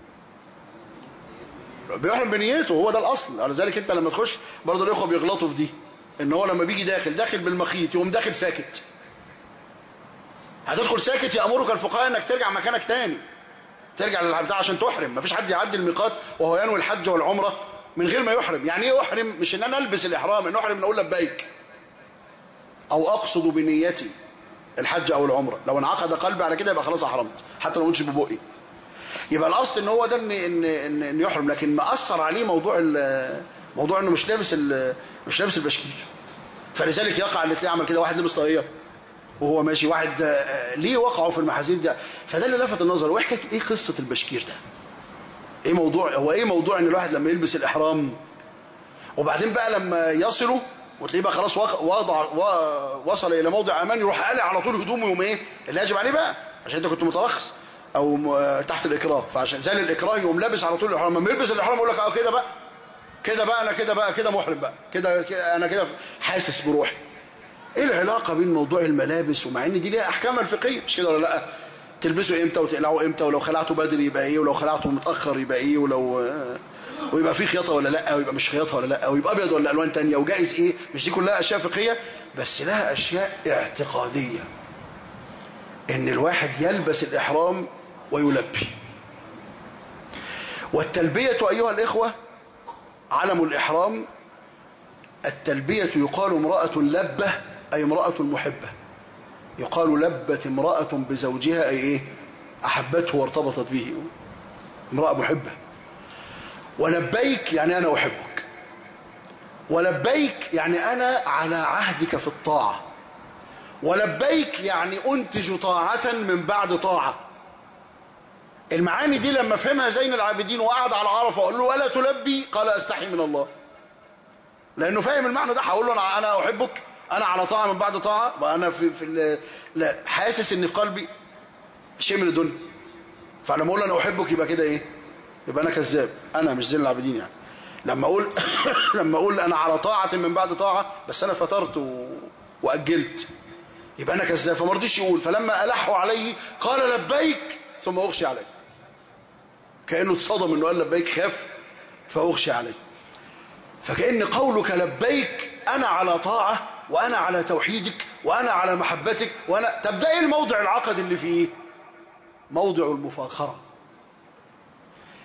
بيحرم بنيته هو ده الاصل على ذلك انت لما تخش برضه الاخوه بيغلطوا في دي ان هو لما بيجي داخل داخل بالمخيط يقوم داخل ساكت هتدخل ساكت يامرك الفقهاء انك ترجع مكانك تاني ترجع للبتاع عشان تحرم مفيش حد يعدي الميقات وهو ينوي الحج والعمره من غير ما يحرم يعني ايه احرم مش ان انا البس الاحرام ان احرم نقول لبيك او اقصد بنيتي الحج او العمره لو انعقد قلبي على كده يبقى خلاص احرمت حتى لو قلتش ببقي يبقى الاصل ان هو ده ان ان ان, إن يحرم لكن مأثر عليه موضوع موضوع انه مش لابس مش لابس البشكير فلذلك يقع اللي تلاقيه عمل كده واحد لابس طاقيه وهو ماشي واحد ليه وقعوا في المحاذير ده فده اللي لفت النظر وحكايه ايه قصه البشكير ده ايه موضوع هو ايه موضوع ان الواحد لما يلبس الاحرام وبعدين بقى لما يصلوا وتلاقيه بقى خلاص وضع وصل الى موضع امان يروح قالع على طول هدومه يوم ايه اللي يجب عليه بقى عشان انت كنت مترخص او تحت الاكراه فعشان زي الاكراه يقوم لابس على طول الاحرام لما يلبس الاحرام يقول لك اه كده بقى كده بقى انا كده بقى كده محرم بقى كده انا كده حاسس بروحي ايه العلاقه بين موضوع الملابس ومع ان دي ليها احكام الفقهيه مش كده ولا لا تلبسوا امتى وتقلعوا امتى ولو خلعته بدري يبقى ايه ولو خلعته متاخر يبقى ايه ولو ويبقى في خياطه ولا لا ويبقى مش خياطه ولا لا ويبقى ابيض ولا الوان تانية وجائز ايه مش دي كلها اشياء فقهيه بس لها اشياء اعتقاديه ان الواحد يلبس الاحرام ويلبي والتلبيه ايها الاخوه علم الاحرام التلبيه يقال امراه لبه اي امراه محبه يقال لبت امراه بزوجها اي ايه احبته وارتبطت به امراه محبه ولبيك يعني أنا أحبك ولبيك يعني أنا على عهدك في الطاعة ولبيك يعني أنتج طاعة من بعد طاعة المعاني دي لما فهمها زين العابدين وقعد على عرفة وقال له ولا تلبي قال أستحي من الله لأنه فاهم المعنى ده هقول له أنا, أنا أحبك أنا على طاعة من بعد طاعة وأنا في, في لا حاسس إن في قلبي شيء من الدنيا فلما أقول أنا أحبك يبقى كده إيه يبقى انا كذاب انا مش زين العابدين يعني لما اقول لما اقول انا على طاعه من بعد طاعه بس انا فطرت و... واجلت يبقى انا كذاب فما رضيش يقول فلما الحوا عليه قال لبيك ثم اغشي عليه كانه اتصدم انه قال لبيك خاف فاغشي عليه فكان قولك لبيك انا على طاعه وانا على توحيدك وانا على محبتك وانا طب ده ايه الموضع العقد اللي فيه موضع المفاخره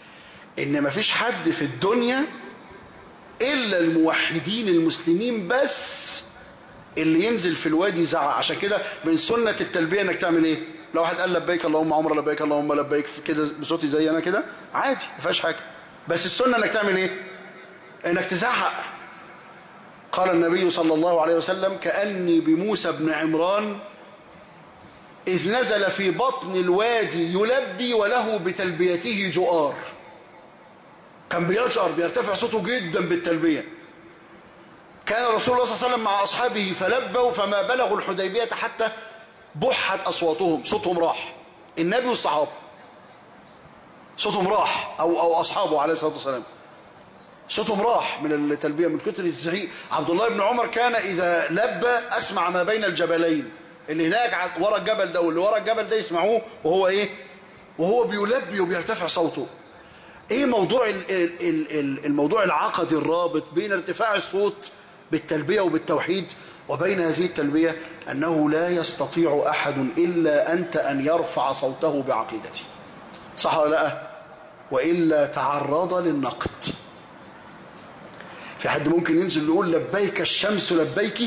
ان مفيش حد في الدنيا الا الموحدين المسلمين بس اللي ينزل في الوادي يزعق عشان كده من سنة التلبية انك تعمل ايه لو واحد قال لبيك اللهم عمر لبيك اللهم لبيك كده بصوتي زي انا كده عادي ما فيهاش حاجه بس السنه انك تعمل ايه انك تزعق قال النبي صلى الله عليه وسلم كاني بموسى بن عمران اذ نزل في بطن الوادي يلبي وله بتلبيته جؤار كان بيجأر بيرتفع صوته جدا بالتلبيه كان رسول الله صلى الله عليه وسلم مع اصحابه فلبوا فما بلغوا الحديبيه حتى بحت أصواتهم صوتهم راح النبي والصحابة صوتهم راح أو, أو أصحابه عليه الصلاة والسلام صوتهم راح من التلبية من كتر الزعيق عبد الله بن عمر كان إذا لبى أسمع ما بين الجبلين اللي هناك ورا الجبل ده واللي ورا الجبل ده يسمعوه وهو إيه وهو بيلبي وبيرتفع صوته ايه موضوع الموضوع العقدي الرابط بين ارتفاع الصوت بالتلبية وبالتوحيد وبين هذه التلبية أنه لا يستطيع أحد إلا أنت أن يرفع صوته بعقيدته صح ولا لا وإلا تعرض للنقد في حد ممكن ينزل يقول لبيك الشمس لبيك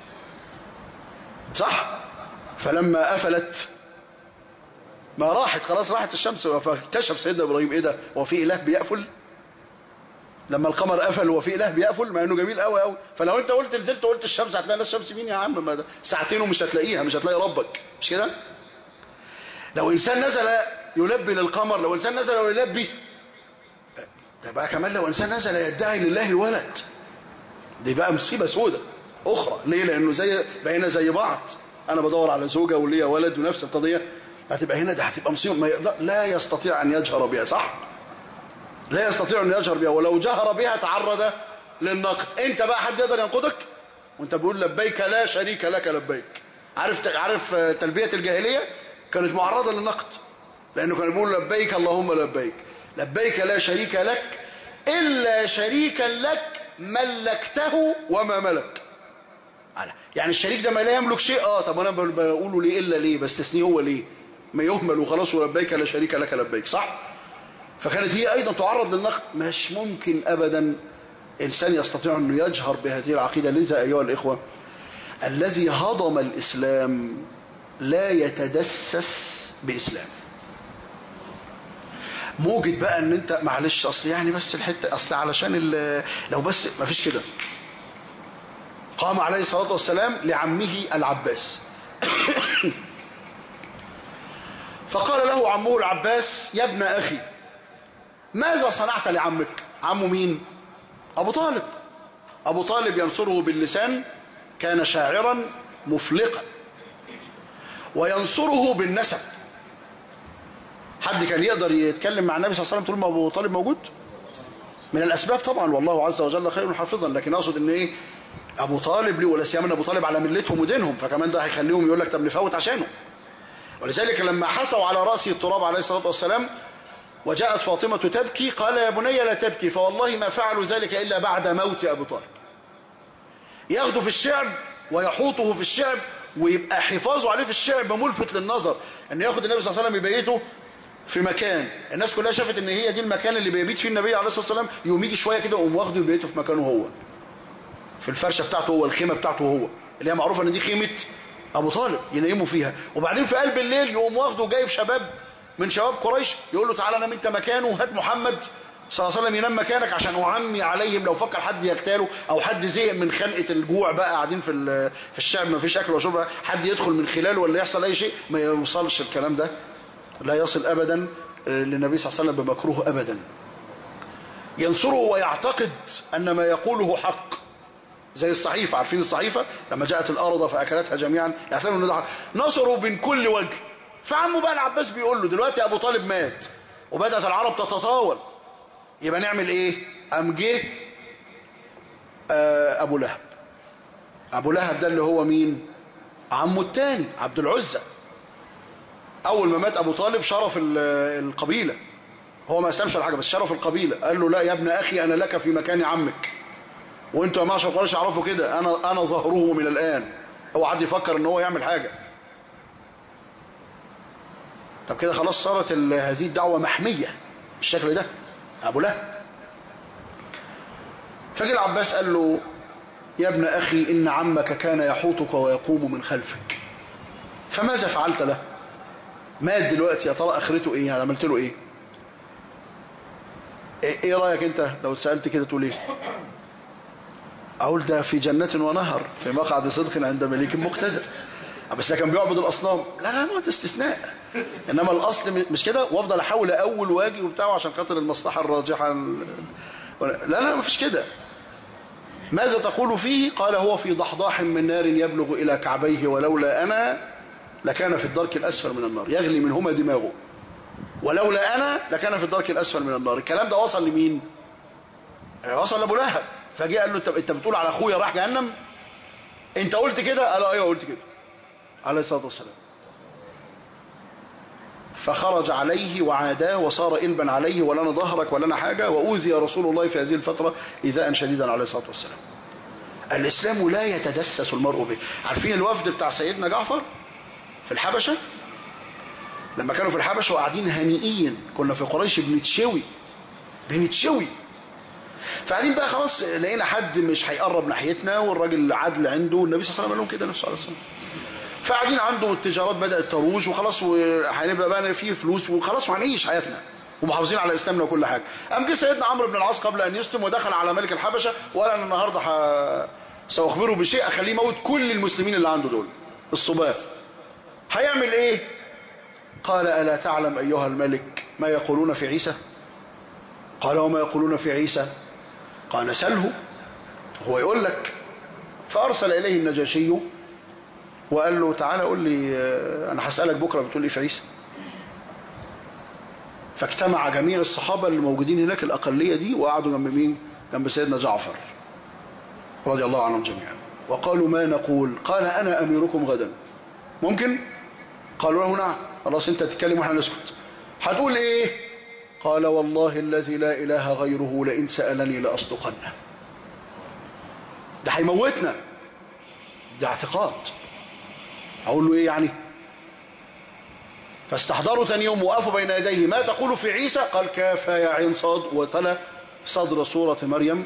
صح فلما أفلت ما راحت خلاص راحت الشمس فاكتشف سيدنا إبراهيم إيه ده هو في إله بيأفل لما القمر قفل وفي اله بيقفل مع انه جميل قوي قوي فلو انت قلت نزلت وقلت الشمس هتلاقي ناس الشمس مين يا عم ما ده ساعتين ومش هتلاقيها مش هتلاقي ربك مش كده لو انسان نزل يلبي للقمر لو انسان نزل ويلبي ده بقى كمان لو انسان نزل يدعي لله الولد دي بقى مصيبه سودة اخرى ليه لانه زي بقينا زي بعض انا بدور على زوجه وليا ولد ونفس القضيه هتبقى هنا ده هتبقى مصيبه ما يقدر لا يستطيع ان يجهر بها صح لا يستطيع أن يجهر بها ولو جهر بها تعرض للنقد انت بقى حد يقدر ينقضك وانت بيقول لبيك لا شريك لك لبيك عارف عارف تلبية الجاهلية كانت معرضة للنقد لأنه كان بيقول لبيك اللهم لبيك لبيك لا شريك لك إلا شريكا لك ملكته وما ملك يعني الشريك ده ما لا يملك شيء اه طب انا بقوله ليه الا ليه بستثنيه هو ليه ما يهمل وخلاص ولبيك لا شريك لك لبيك صح فكانت هي أيضا تعرض للنقد مش ممكن أبدا إنسان يستطيع أنه يجهر بهذه العقيدة لذا أيها الإخوة الذي هضم الإسلام لا يتدسس بإسلام موجد بقى ان انت معلش اصل يعني بس الحته اصل علشان لو بس ما فيش كده قام عليه الصلاه والسلام لعمه العباس فقال له عمه العباس يا ابن اخي ماذا صنعت لعمك عمه مين أبو طالب أبو طالب ينصره باللسان كان شاعرا مفلقا وينصره بالنسب حد كان يقدر يتكلم مع النبي صلى الله عليه وسلم طول ما أبو طالب موجود من الأسباب طبعا والله عز وجل خير حافظا لكن أقصد أن إيه أبو طالب ليه ولا سيما أبو طالب على ملتهم ودينهم فكمان ده هيخليهم يقول لك طب نفوت عشانه ولذلك لما حسوا على رأسه التراب عليه الصلاة والسلام وجاءت فاطمة تبكي قال يا بني لا تبكي فوالله ما فعلوا ذلك إلا بعد موت أبو طالب ياخده في الشعب ويحوطه في الشعب ويبقى حفاظه عليه في الشعب ملفت للنظر ان ياخد النبي صلى الله عليه وسلم يبيته في مكان الناس كلها شافت ان هي دي المكان اللي بيبيت فيه النبي عليه الصلاه والسلام يقوم يجي شويه كده ويقوم واخده يبيته في مكانه هو في الفرشه بتاعته هو الخيمه بتاعته هو اللي هي معروفه ان دي خيمه ابو طالب ينيموا فيها وبعدين في قلب الليل يقوم واخده جايب شباب من شباب قريش يقول له تعالى نام انت مكانه وهات محمد صلى الله عليه وسلم ينام مكانك عشان أعمي عليهم لو فكر حد يقتاله أو حد زهق من خنقة الجوع بقى قاعدين في في الشعب ما فيش أكل وشرب حد يدخل من خلاله ولا يحصل أي شيء ما يوصلش الكلام ده لا يصل أبدا للنبي صلى الله عليه وسلم بمكروه أبدا ينصره ويعتقد أن ما يقوله حق زي الصحيفة عارفين الصحيفة لما جاءت الأرض فأكلتها جميعا يعتبروا أنه ده نصروا من كل وجه فعمه بقى العباس بيقول له دلوقتي ابو طالب مات وبدات العرب تتطاول يبقى نعمل ايه قام جه آه ابو لهب ابو لهب ده اللي هو مين عمه الثاني عبد العزة اول ما مات ابو طالب شرف القبيله هو ما اسلمش ولا حاجه بس شرف القبيله قال له لا يا ابن اخي انا لك في مكان عمك وانتوا يا معشر قريش اعرفوا كده انا انا ظهره من الان هو حد يفكر ان هو يعمل حاجه طب كده خلاص صارت هذه الدعوة محمية بالشكل ده ابو لهب فجاء العباس قال له يا ابن اخي ان عمك كان يحوطك ويقوم من خلفك فماذا فعلت له مات دلوقتي يا ترى اخرته ايه يعني عملت له ايه ايه إيه رايك انت لو اتسالت كده تقول ايه اقول ده في جنة ونهر في مقعد صدق عند مليك مقتدر بس ده كان بيعبد الاصنام لا لا ما ده استثناء انما الاصل م- مش كده وافضل احاول اول واجي وبتاعه عشان خاطر المصلحه الراجحه ال- لا لا ما فيش كده ماذا تقول فيه قال هو في ضحضاح من نار يبلغ الى كعبيه ولولا انا لكان في الدرك الاسفل من النار يغلي منهما دماغه ولولا انا لكان في الدرك الاسفل من النار الكلام ده وصل لمين وصل لابو لهب فجاء قال له انت انت بتقول على اخويا راح جهنم انت قلت كده قال ايوه قلت كده عليه الصلاه والسلام فخرج عليه وعاداه وصار إلبا عليه ولنا ظهرك ولنا حاجة وأوذي رسول الله في هذه الفترة إيذاء شديدا عليه الصلاة والسلام الإسلام لا يتدسس المرء به عارفين الوفد بتاع سيدنا جعفر في الحبشة لما كانوا في الحبشة وقاعدين هنيئين كنا في قريش بنتشوي بنتشوي فقاعدين بقى خلاص لقينا حد مش هيقرب ناحيتنا والراجل عدل عنده النبي صلى الله عليه وسلم قال لهم كده نفسه عليه الصلاه والسلام فقاعدين عنده التجارات بدات تروج وخلاص وهنبقى بقى فيه فلوس وخلاص وهنعيش حياتنا ومحافظين على اسلامنا وكل حاجه قام جه سيدنا عمرو بن العاص قبل ان يسلم ودخل على ملك الحبشه وقال انا النهارده ح... ساخبره بشيء اخليه يموت كل المسلمين اللي عنده دول الصباه هيعمل ايه قال الا تعلم ايها الملك ما يقولون في عيسى قال وما يقولون في عيسى قال سله هو يقول لك فارسل اليه النجاشي وقال له تعالى قول لي آه، انا هسالك بكره بتقول ايه في عيسى فاجتمع جميع الصحابه اللي موجودين هناك الاقليه دي وقعدوا جنب مين جنب سيدنا جعفر رضي الله عنهم جميعا وقالوا ما نقول قال انا اميركم غدا ممكن قالوا له نعم خلاص انت تتكلم واحنا نسكت هتقول ايه قال والله الذي لا اله غيره لئن سالني لاصدقنه ده هيموتنا ده اعتقاد اقول له ايه يعني فاستحضروا تاني يوم وقفوا بين يديه ما تقول في عيسى قال كافى يا عين صاد وتلا صدر سورة مريم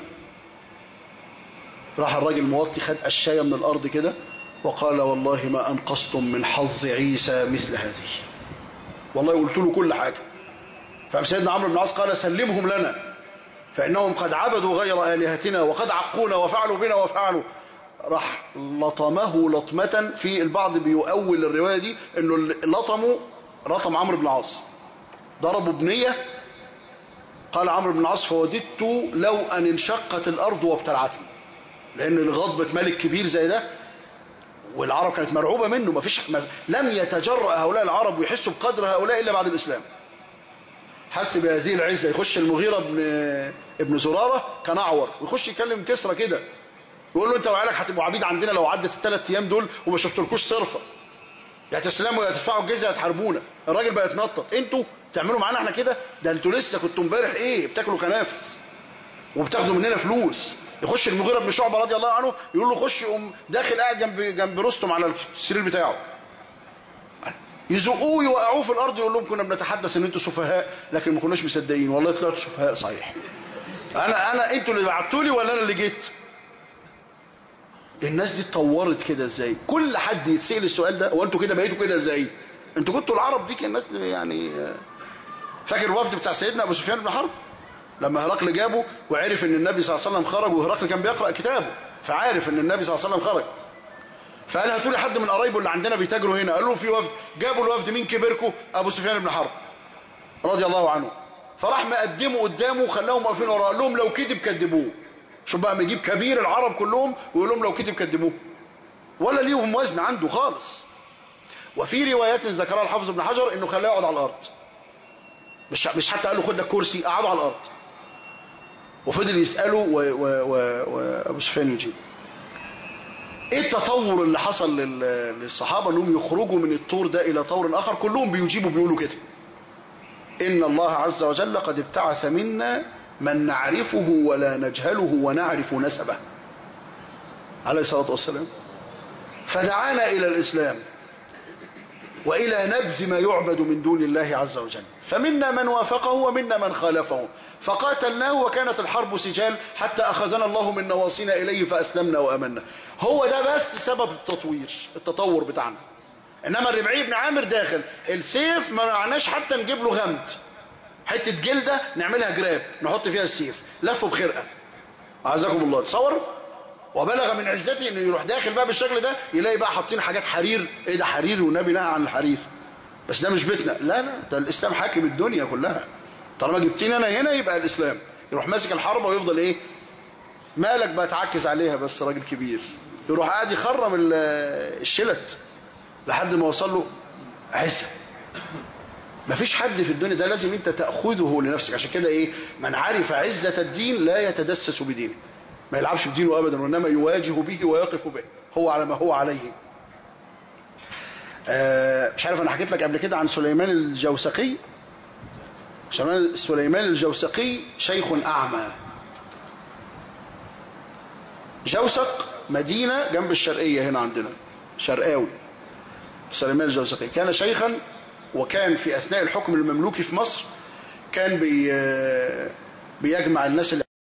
راح الراجل موطي خد الشاية من الأرض كده وقال والله ما أنقصتم من حظ عيسى مثل هذه والله قلت له كل حاجة فقام سيدنا عمرو بن العاص قال سلمهم لنا فإنهم قد عبدوا غير آلهتنا وقد عقونا وفعلوا بنا وفعلوا راح لطمه لطمة في البعض بيؤول الرواية دي انه لطمه لطم عمرو بن العاص ضربوا بنية قال عمرو بن العاص فوددت لو أن انشقت الأرض وابتلعتني لأن لغضبة ملك كبير زي ده والعرب كانت مرعوبة منه ما فيش ما لم يتجرأ هؤلاء العرب ويحسوا بقدر هؤلاء إلا بعد الإسلام حس بهذه العزة يخش المغيرة ابن ابن زرارة كان أعور ويخش يكلم كسرى كده يقول له انت وعيالك هتبقوا عبيد عندنا لو عدت الثلاث ايام دول وما شفتلكوش صرفه يا تسلموا يا تدفعوا الجزيه يا تحاربونا الراجل بقى يتنطط انتوا تعملوا معانا احنا كده ده انتوا لسه كنتوا امبارح ايه بتاكلوا كنافس وبتاخدوا مننا فلوس يخش المغيرة بن شعبة رضي الله عنه يقول له خش يقوم داخل قاعد جنب جنب رستم على السرير بتاعه يزقوه يوقعوه في الارض يقول لهم كنا بنتحدث ان انتوا سفهاء لكن ما كناش مصدقين والله طلعتوا سفهاء صحيح انا انا انتوا اللي بعتوا لي ولا انا اللي جيت الناس دي اتطورت كده ازاي كل حد يتسال السؤال ده هو انتوا كده بقيتوا كده ازاي انتوا كنتوا العرب دي كان الناس دي يعني فاكر الوفد بتاع سيدنا ابو سفيان بن حرب لما هرقل جابه وعرف ان النبي صلى الله عليه وسلم خرج وهرقل كان بيقرا كتابه فعارف ان النبي صلى الله عليه وسلم خرج فقال هاتوا لي حد من قرايبه اللي عندنا بيتاجروا هنا قالوا له في وفد جابوا الوفد مين كبيركم ابو سفيان بن حرب رضي الله عنه فراح مقدمه قدامه وخلاهم واقفين وراه قال لهم لو كذب كذبوه شوف بقى ما يجيب كبير العرب كلهم ويقول لهم لو كذب كذبوه ولا ليهم وزن عنده خالص وفي روايات ذكرها الحافظ ابن حجر انه خلاه يقعد على الارض مش مش حتى قال له خد لك كرسي قعده على الارض وفضل يساله وابو سفيان يجيب ايه التطور اللي حصل للصحابه انهم يخرجوا من الطور ده الى طور اخر كلهم بيجيبوا بيقولوا كده ان الله عز وجل قد ابتعث منا من نعرفه ولا نجهله ونعرف نسبه عليه الصلاه والسلام فدعانا الى الاسلام وإلى نبذ ما يعبد من دون الله عز وجل فمنا من وافقه ومنا من خالفه فقاتلناه وكانت الحرب سجال حتى أخذنا الله من نواصينا إليه فأسلمنا وأمنا هو ده بس سبب التطوير التطور بتاعنا إنما الربعي بن عامر داخل السيف ما معناش حتى نجيب له غمد حتة جلدة نعملها جراب نحط فيها السيف لفه بخرقة أعزكم الله تصور وبلغ من عزته انه يروح داخل بقى بالشكل ده يلاقي بقى حاطين حاجات حرير ايه ده حرير والنبي نهى عن الحرير بس ده مش بيتنا لا لا ده الاسلام حاكم الدنيا كلها طالما جبتيني انا هنا يبقى الاسلام يروح ماسك الحربه ويفضل ايه مالك بقى تعكز عليها بس راجل كبير يروح قاعد يخرم الشلت لحد ما وصل له عزه مفيش حد في الدنيا ده لازم انت تاخذه لنفسك عشان كده ايه من عرف عزه الدين لا يتدسس بدينه ما يلعبش بدينه ابدا وانما يواجه به ويقف به هو على ما هو عليه آه مش عارف انا حكيت لك قبل كده عن سليمان الجوسقي سليمان الجوسقي شيخ اعمى جوسق مدينة جنب الشرقية هنا عندنا شرقاوي سليمان الجوسقي كان شيخا وكان في أثناء الحكم المملوكي في مصر كان بي بيجمع الناس اللي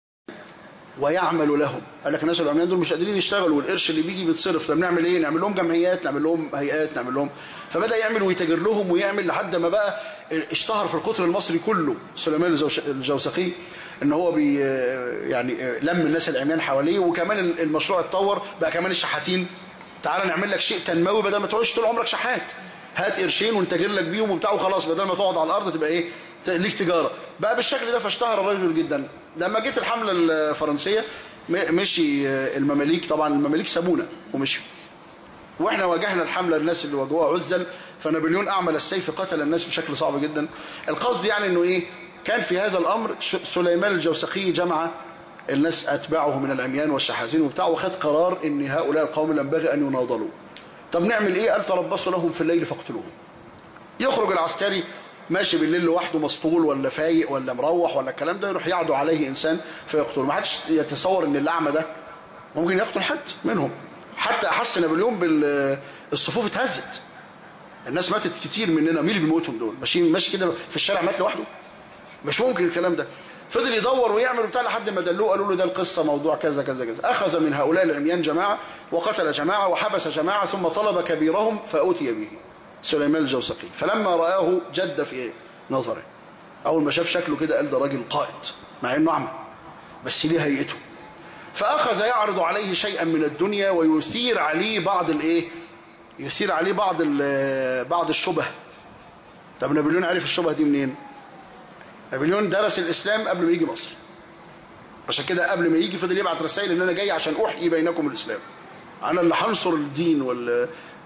ويعمل لهم قال لك الناس العميان دول مش قادرين يشتغلوا والقرش اللي بيجي بيتصرف طب نعمل ايه نعمل لهم جمعيات نعمل لهم هيئات نعمل لهم فبدا يعمل ويتاجر لهم ويعمل لحد ما بقى اشتهر في القطر المصري كله سليمان الجوسقي ان هو بي يعني لم الناس العميان حواليه وكمان المشروع اتطور بقى كمان الشحاتين تعالى نعمل لك شيء تنموي بدل ما تقعدش طول عمرك شحات هات قرشين ونتاجر لك بيهم وبتاع وخلاص بدل ما تقعد على الارض تبقى ايه ليك تجاره بقى بالشكل ده فاشتهر الرجل جدا لما جت الحمله الفرنسيه مشي المماليك طبعا المماليك سابونا ومشوا واحنا واجهنا الحمله الناس اللي واجهوها عزل فنابليون اعمل السيف قتل الناس بشكل صعب جدا القصد يعني انه ايه كان في هذا الامر سليمان الجوسقي جمع الناس اتباعه من العميان والشحاتين وبتاع وخد قرار ان هؤلاء القوم ينبغي ان يناضلوا طب نعمل ايه قال تربصوا لهم في الليل فاقتلوهم يخرج العسكري ماشي بالليل لوحده مسطول ولا فايق ولا مروح ولا الكلام ده يروح يعدو عليه انسان فيقتله ما حدش يتصور ان الاعمى ده ممكن يقتل حد منهم حتى احس نابليون بالصفوف اتهزت الناس ماتت كتير مننا مين اللي بيموتهم دول ماشي ماشي كده في الشارع مات لوحده مش ممكن الكلام ده فضل يدور ويعمل وبتاع لحد ما دلوه قالوا له ده القصة موضوع كذا كذا كذا أخذ من هؤلاء العميان جماعة وقتل جماعة وحبس جماعة ثم طلب كبيرهم فأوتي به سليمان الجوسقي فلما رآه جد في نظره أول ما شاف شكله كده قال ده راجل قائد مع إنه أعمى بس ليه هيئته فأخذ يعرض عليه شيئا من الدنيا ويثير عليه بعض الإيه يثير عليه بعض بعض الشبه طب نابليون عرف الشبه دي منين نابليون درس الإسلام قبل ما يجي مصر عشان كده قبل ما يجي فضل يبعت رسائل ان انا جاي عشان احيي بينكم الاسلام انا اللي هنصر الدين وال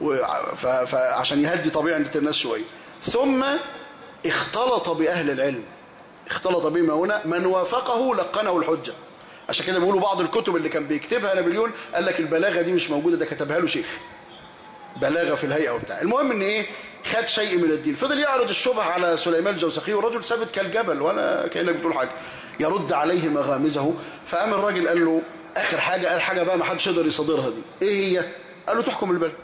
فعشان يهدي طبيعه الناس شويه ثم اختلط باهل العلم اختلط بما هنا من وافقه لقنه الحجه عشان كده بيقولوا بعض الكتب اللي كان بيكتبها نابليون قال لك البلاغه دي مش موجوده ده كتبها له شيخ بلاغه في الهيئه وبتاع المهم ان ايه خد شيء من الدين فضل يعرض الشبه على سليمان الجوسقي والرجل ثابت كالجبل ولا كانك بتقول حاجه يرد عليه مغامزه فقام الراجل قال له اخر حاجه قال حاجه بقى ما حدش يقدر يصادرها دي ايه هي قال له تحكم البلد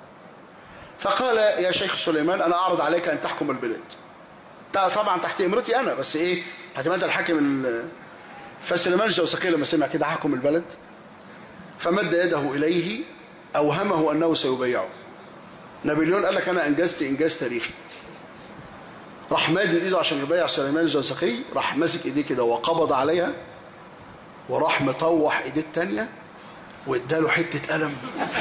فقال يا شيخ سليمان انا اعرض عليك ان تحكم البلاد طبعا تحت امرتي انا بس ايه هتبقى انت الحاكم فسليمان الجوسقي لما سمع كده حكم البلد فمد يده اليه اوهمه انه سيبايعه نابليون قال لك انا انجزت انجاز تاريخي راح مادد ايده عشان يبايع سليمان الجوسقي راح ماسك ايديه كده وقبض عليها وراح مطوح ايديه التانية واداله حتة قلم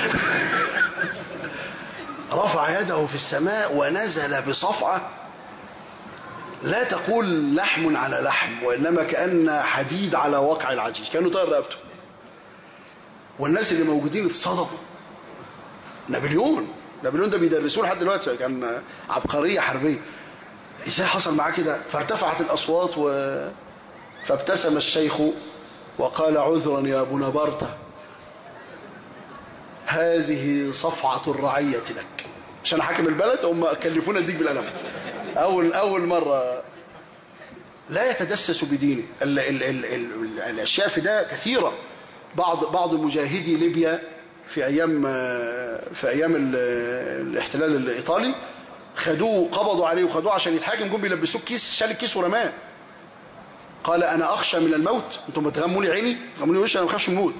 رفع يده في السماء ونزل بصفعة لا تقول لحم على لحم وإنما كأن حديد على واقع العجيج كأنه طير رقبته والناس اللي موجودين اتصدموا نابليون نابليون ده بيدرسوه لحد دلوقتي كان عبقرية حربية ازاي حصل معاه كده فارتفعت الأصوات و... فابتسم الشيخ وقال عذرا يا ابو نبرته هذه صفعة الرعية لك عشان حاكم البلد هم كلفونا اديك بالقلم أول, أول مرة لا يتدسس بدينه ال ال ال ال الأشياء في ده كثيرة بعض بعض مجاهدي ليبيا في أيام في أيام الاحتلال الإيطالي خدوه قبضوا عليه وخدوه عشان يتحاكم جم بيلبسوه كيس شال الكيس ورماه قال انا اخشى من الموت انتم بتغموا لي عيني تغموا لي وشي انا ما بخافش من الموت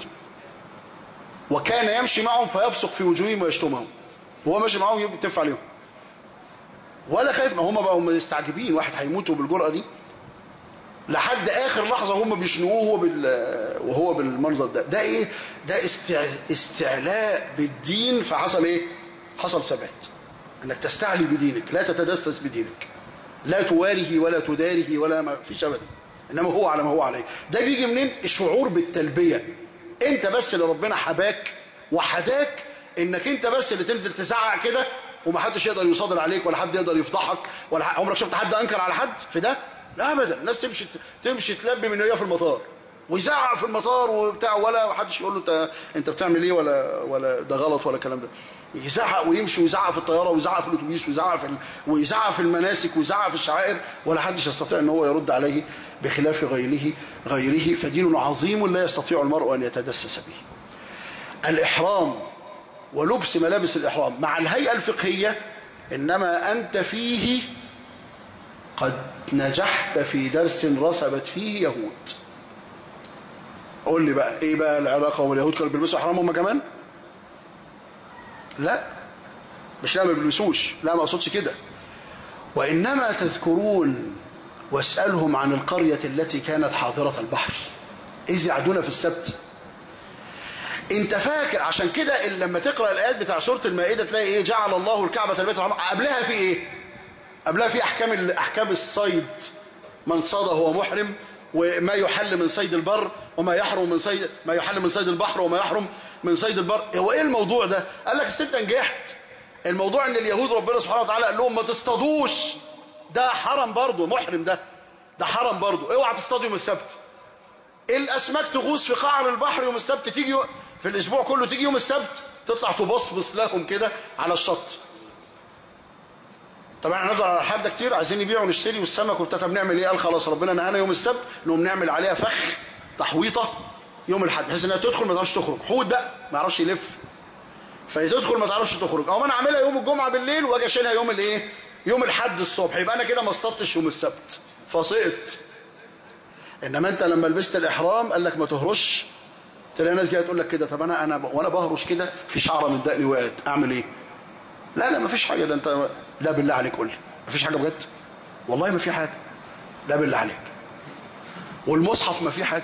وكان يمشي معهم فيبصق في وجوههم ويشتمهم وهو ماشي معاهم يتف عليهم ولا خايف ما هم بقوا مستعجبين واحد هيموتوا بالجرأة دي لحد اخر لحظة هم بيشنوه وهو بال وهو بالمنظر ده ده ايه ده استع... استعلاء بالدين فحصل ايه حصل ثبات انك تستعلي بدينك لا تتدسس بدينك لا تواريه ولا تداره ولا ما فيش ابدا انما هو على ما هو عليه ده بيجي منين الشعور بالتلبية انت بس اللي ربنا حباك وحداك انك انت بس اللي تنزل تزعق كده ومحدش يقدر يصادر عليك ولا حد يقدر يفضحك ولا ح- عمرك شفت حد انكر على حد في ده لا ابدا الناس تمشي تمشي تلبي من وهي في المطار ويزعق في المطار وبتاع ولا حدش يقول له انت انت بتعمل ايه ولا ولا ده غلط ولا الكلام ده يزعق ويمشي ويزعق في الطياره ويزعق في الاتوبيس ويزعق في ال... ويزعق في المناسك ويزعق في الشعائر ولا حدش يستطيع ان هو يرد عليه بخلاف غيره غيره فدين عظيم لا يستطيع المرء ان يتدسس به الإحرام ولبس ملابس الإحرام مع الهيئة الفقهية إنما أنت فيه قد نجحت في درس رسبت فيه يهود قول لي بقى إيه بقى العلاقة واليهود كانوا بيلبسوا إحرام هم كمان لا مش لا ما بيلبسوش لا ما أقصدش كده وإنما تذكرون واسألهم عن القرية التي كانت حاضرة البحر إذ يعدون في السبت انت فاكر عشان كده اللي لما تقرا الايات بتاع سوره المائده تلاقي ايه جعل الله الكعبه البيت الحرام قبلها في ايه قبلها في احكام ال- احكام الصيد من صاد هو محرم وما يحل من صيد البر وما يحرم من صيد ما يحل من صيد البحر وما يحرم من صيد البر هو ايه الموضوع ده قال لك الست نجحت الموضوع ان اليهود ربنا سبحانه وتعالى قال لهم ما تصطادوش ده حرم برضه محرم ده ده حرم برضه اوعى تصطادوا يوم السبت الاسماك تغوص في قعر البحر يوم السبت تيجي في الاسبوع كله تيجي يوم السبت تطلع تبصبص لهم كده على الشط طبعا احنا هنفضل على الحال ده كتير عايزين نبيع ونشتري والسمك وبتاع طب نعمل ايه قال خلاص ربنا نهانا يوم السبت نقوم نعمل عليها فخ تحويطه يوم الاحد بحيث انها تدخل ما تعرفش تخرج حوت بقى ما يعرفش يلف فتدخل ما تعرفش تخرج او انا اعملها يوم الجمعه بالليل واجي اشيلها يوم الايه يوم الاحد الصبح يبقى انا كده ما اصطدتش يوم السبت فسقط انما انت لما لبست الاحرام قال لك ما تهرش تلاقي ناس جايه تقول لك كده طب انا انا ب... وانا بهرش كده في شعره من دقني وقعت اعمل ايه لا لا ما فيش حاجه ده انت لا بالله عليك قول لي ما فيش حاجه بجد والله ما في حاجه لا بالله عليك والمصحف ما في حاجه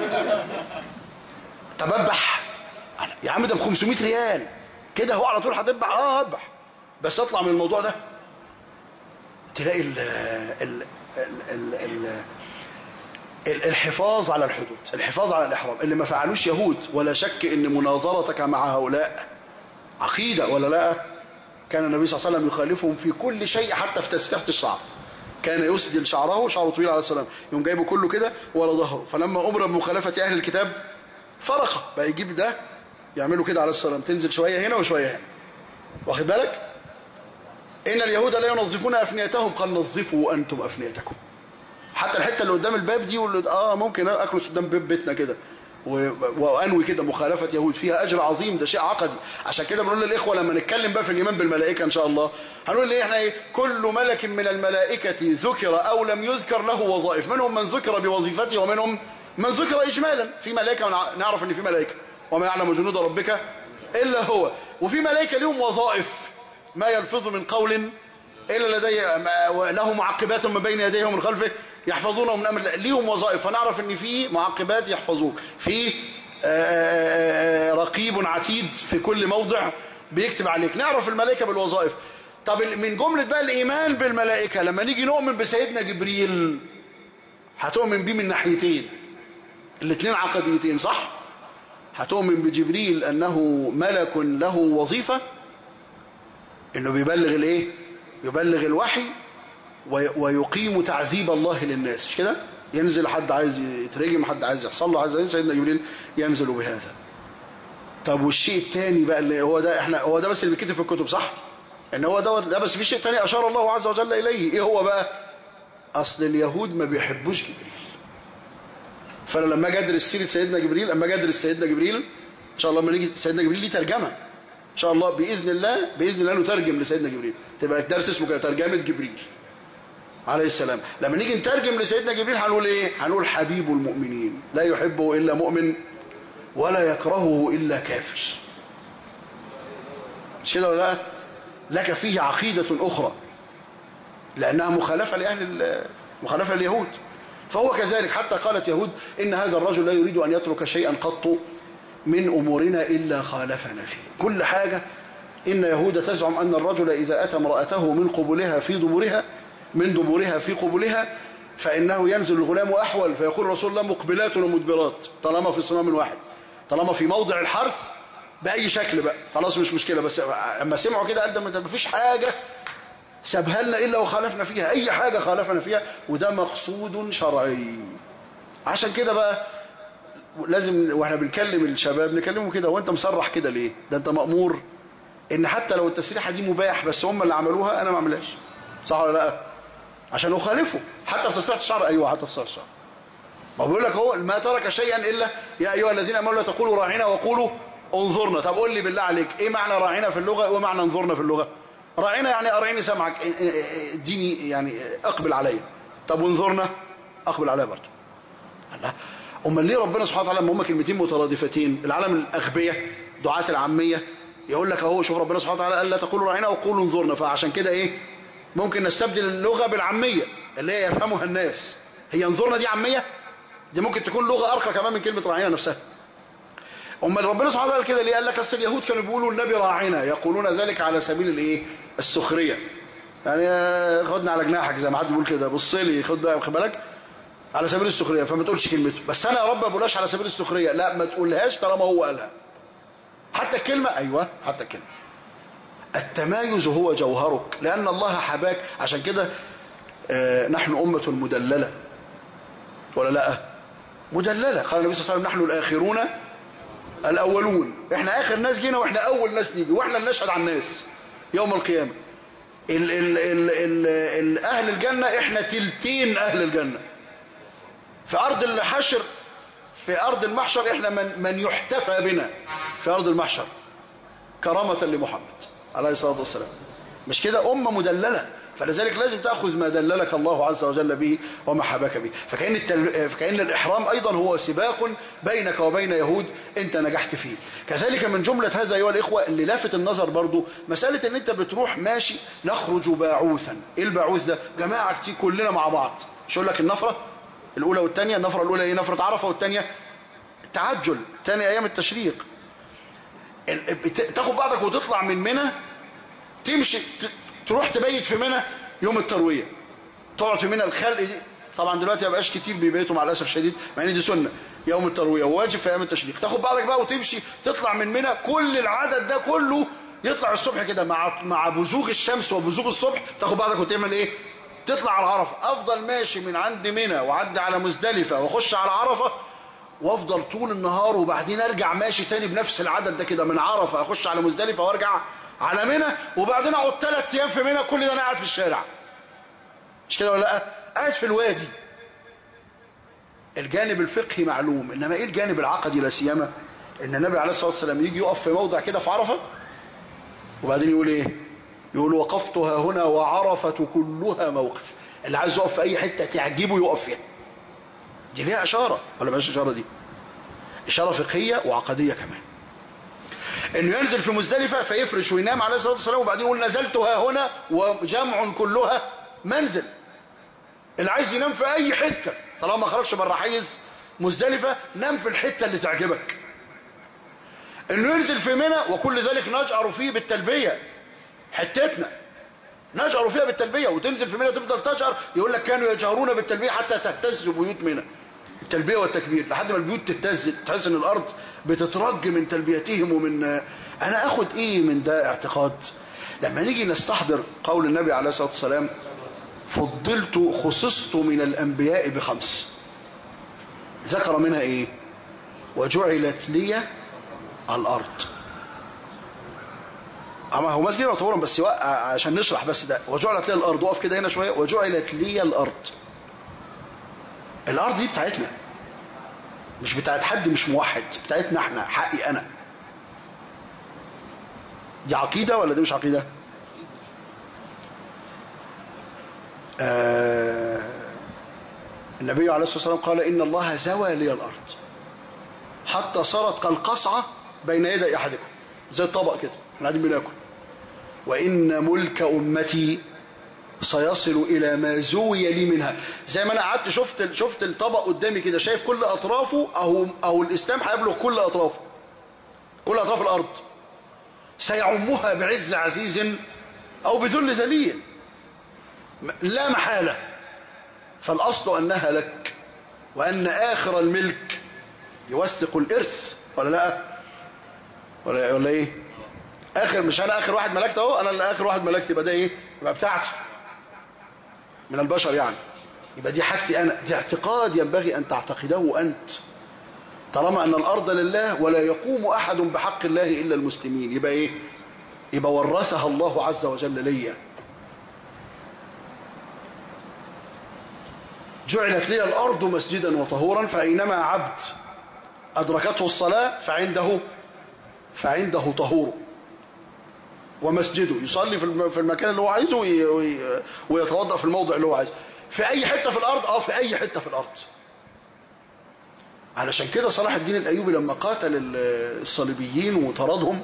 طب اذبح يا عم ده ب 500 ريال كده هو على طول هتذبح اه اذبح بس اطلع من الموضوع ده تلاقي ال ال ال ال, ال الحفاظ على الحدود الحفاظ على الإحرام اللي ما فعلوش يهود ولا شك ان مناظرتك مع هؤلاء عقيدة ولا لا كان النبي صلى الله عليه وسلم يخالفهم في كل شيء حتى في تسريحة الشعر كان يسدل شعره شعره طويل عليه السلام يوم جايبه كله كده ولا ظهره فلما أمر بمخالفة أهل الكتاب فرق بقى يجيب ده يعملوا كده عليه السلام تنزل شوية هنا وشوية هنا واخد بالك إن اليهود لا ينظفون أفنيتهم قال نظفوا أنتم أفنيتكم حتى الحته اللي قدام الباب دي واللي اه ممكن اكنس قدام باب بيتنا كده وانوي كده مخالفه يهود فيها اجر عظيم ده شيء عقدي عشان كده بنقول للاخوه لما نتكلم بقى في الايمان بالملائكه ان شاء الله هنقول ايه احنا ايه كل ملك من الملائكه ذكر او لم يذكر له وظائف منهم من ذكر بوظيفته ومنهم من ذكر اجمالا في ملائكه نعرف ان في ملائكه وما يعلم جنود ربك الا هو وفي ملائكه لهم وظائف ما يلفظ من قول الا لديه له معقبات من بين يديه ومن خلفه يحفظونه من امر ليهم وظائف فنعرف ان في معقبات يحفظوك في رقيب عتيد في كل موضع بيكتب عليك نعرف الملائكه بالوظائف طب من جمله بقى الايمان بالملائكه لما نيجي نؤمن بسيدنا جبريل هتؤمن بيه من ناحيتين الاثنين عقديتين صح هتؤمن بجبريل انه ملك له وظيفه انه بيبلغ الايه يبلغ الوحي ويقيم تعذيب الله للناس مش كده ينزل حد عايز يترجم حد عايز يحصل له عايز سيدنا جبريل ينزل بهذا طب والشيء الثاني بقى اللي هو ده احنا هو ده بس اللي بيتكتب في الكتب صح ان هو دوت لا بس في شيء ثاني اشار الله عز وجل اليه ايه هو بقى اصل اليهود ما بيحبوش جبريل فانا لما اجي ادرس سيره سيدنا جبريل اما اجي ادرس سيدنا جبريل ان شاء الله لما نيجي سيدنا جبريل ليه ترجمه ان شاء الله باذن الله باذن الله نترجم لسيدنا جبريل تبقى الدرس اسمه كده ترجمه جبريل عليه السلام لما نيجي نترجم لسيدنا جبريل هنقول ايه هنقول حبيب المؤمنين لا يحبه الا مؤمن ولا يكرهه الا كافر مش كده ولا لا لك فيه عقيده اخرى لانها مخالفه لاهل مخالفه لليهود فهو كذلك حتى قالت يهود ان هذا الرجل لا يريد ان يترك شيئا قط من امورنا الا خالفنا فيه كل حاجه ان يهود تزعم ان الرجل اذا اتى امراته من قبلها في دبرها من دبرها في قبلها فإنه ينزل الغلام أحول فيقول رسول الله مقبلات ومدبرات طالما في صمام واحد طالما في موضع الحرث بأي شكل بقى خلاص مش مشكلة بس لما سمعوا كده قال ده ما فيش حاجة سابها لنا إلا وخالفنا فيها أي حاجة خالفنا فيها وده مقصود شرعي عشان كده بقى لازم واحنا بنكلم الشباب نكلمهم كده وانت مصرح كده ليه ده انت مأمور ان حتى لو التسريحة دي مباح بس هم اللي عملوها انا ما اعملهاش صح ولا لا عشان اخالفه حتى في تصريح الشعر ايوه حتى في تصريح الشعر ما بيقول لك هو ما ترك شيئا الا يا ايها الذين امنوا لا تقولوا راعنا وقولوا انظرنا طب قول لي بالله عليك ايه معنى راعنا في اللغه وايه معنى انظرنا في اللغه راعنا يعني ارعيني سمعك اديني يعني اقبل عليا طب وانظرنا اقبل عليا برضه الله امال ليه ربنا سبحانه وتعالى لما هم كلمتين مترادفتين العالم الاغبياء دعاة العاميه يقول لك اهو شوف ربنا سبحانه وتعالى قال لا تقولوا راعنا وقولوا انظرنا فعشان كده ايه ممكن نستبدل اللغة بالعامية اللي هي يفهمها الناس هي انظرنا دي عامية دي ممكن تكون لغة أرقى كمان من كلمة راعينا نفسها أما ربنا سبحانه وتعالى كده ليه قال لك أصل اليهود كانوا بيقولوا النبي راعينا يقولون ذلك على سبيل الايه السخرية يعني خدنا على جناحك زي ما حد بيقول كده بص لي خد بقى خد بالك على سبيل السخرية فما تقولش كلمته بس أنا يا رب ما بقولهاش على سبيل السخرية لا ما تقولهاش طالما هو قالها حتى الكلمة أيوة حتى الكلمة التمايز هو جوهرك لأن الله حباك عشان كده آه نحن أمة مدللة ولا لا مدللة قال النبي صلى الله عليه وسلم نحن الآخرون الأولون احنا آخر ناس جينا واحنا أول ناس نيجي واحنا اللي نشهد على الناس يوم القيامة ال ال ال ال ال أهل الجنة احنا تلتين أهل الجنة في أرض الحشر في أرض المحشر احنا من, من يحتفى بنا في أرض المحشر كرامة لمحمد عليه الصلاة والسلام مش كده أمة مدللة فلذلك لازم تأخذ ما دللك الله عز وجل به وما حباك به فكأن, التل... فكأن الإحرام أيضا هو سباق بينك وبين يهود أنت نجحت فيه كذلك من جملة هذا أيها الإخوة اللي لافت النظر برضو مسألة أن أنت بتروح ماشي نخرج باعوثا إيه الباعوث ده جماعة كتير كلنا مع بعض مش أقول لك النفرة الأولى والثانية النفرة الأولى هي نفرة عرفة والثانية التعجل ثاني أيام التشريق تاخد بعضك وتطلع من منى تمشي تروح تبيت في منى يوم التروية تقعد في منى الخلق دي طبعا دلوقتي ما بقاش كتير بيبيتوا مع الاسف الشديد مع ان دي سنه يوم الترويه وواجب في ايام التشريق تاخد بعضك بقى وتمشي تطلع من منى كل العدد ده كله يطلع الصبح كده مع مع بزوغ الشمس وبزوغ الصبح تاخد بعضك وتعمل ايه تطلع على عرفه افضل ماشي من عند منى وعدي على مزدلفه واخش على عرفه وافضل طول النهار وبعدين ارجع ماشي تاني بنفس العدد ده كده من عرفه اخش على مزدلفه وارجع على منى وبعدين اقعد ثلاث ايام في منى كل ده انا قاعد في الشارع مش كده ولا لا قاعد في الوادي الجانب الفقهي معلوم انما ايه الجانب العقدي لا سيما ان النبي عليه الصلاه والسلام يجي يقف في موضع كده في عرفه وبعدين يقول ايه يقول وقفتها هنا وعرفه كلها موقف اللي عايز يقف في اي حته تعجبه يقف فيها دي ليها اشاره ولا مش اشاره دي اشاره فقهيه وعقديه كمان انه ينزل في مزدلفه فيفرش وينام عليه الصلاه والسلام وبعدين يقول نزلتها هنا وجمع كلها منزل اللي عايز ينام في اي حته طالما ما خرجش بره حيز مزدلفه نام في الحته اللي تعجبك انه ينزل في منى وكل ذلك نجأر فيه بالتلبيه حتتنا نجأر فيها بالتلبيه وتنزل في منى تفضل تجأر يقول لك كانوا يجهرون بالتلبيه حتى تهتز بيوت منى التلبيه والتكبير لحد ما البيوت تهتز تحس ان الارض بتترج من تلبيتهم ومن انا اخد ايه من ده اعتقاد لما نيجي نستحضر قول النبي عليه الصلاه والسلام فضلت خصصت من الانبياء بخمس ذكر منها ايه وجعلت لي الارض اما هو مسجد وطورا بس عشان نشرح بس ده وجعلت لي الارض وقف كده هنا شويه وجعلت لي الارض الارض دي بتاعتنا مش بتاعت حد مش موحد بتاعتنا احنا حقي انا دي عقيدة ولا دي مش عقيدة آه النبي عليه الصلاة والسلام قال إن الله زوى لي الأرض حتى صارت كالقصعة بين يدي أحدكم زي الطبق كده احنا قاعدين بناكل وإن ملك أمتي سيصل إلى ما زوي لي منها زي ما أنا قعدت شفت شفت الطبق قدامي كده شايف كل أطرافه أو أو الإسلام هيبلغ كل أطرافه كل أطراف الأرض سيعمها بعز عزيز أو بذل ذليل لا محالة فالأصل أنها لك وأن آخر الملك يوثق الإرث ولا لا ولا, ولا إيه آخر مش أنا آخر واحد ملكت أهو أنا اللي آخر واحد ملكت يبقى ده إيه يبقى بتاعتي من البشر يعني يبقى دي حاجتي أنا دي اعتقاد ينبغي أن تعتقده أنت طالما أن الأرض لله ولا يقوم أحد بحق الله إلا المسلمين يبقى إيه يبقى ورثها الله عز وجل ليا جعلت لي الأرض مسجدا وطهورا فأينما عبد أدركته الصلاة فعنده فعنده طهور ومسجده يصلي في المكان اللي هو عايزه ويتوضأ في الموضع اللي هو عايزه في أي حتة في الأرض أو في أي حتة في الأرض علشان كده صلاح الدين الأيوبي لما قاتل الصليبيين وطردهم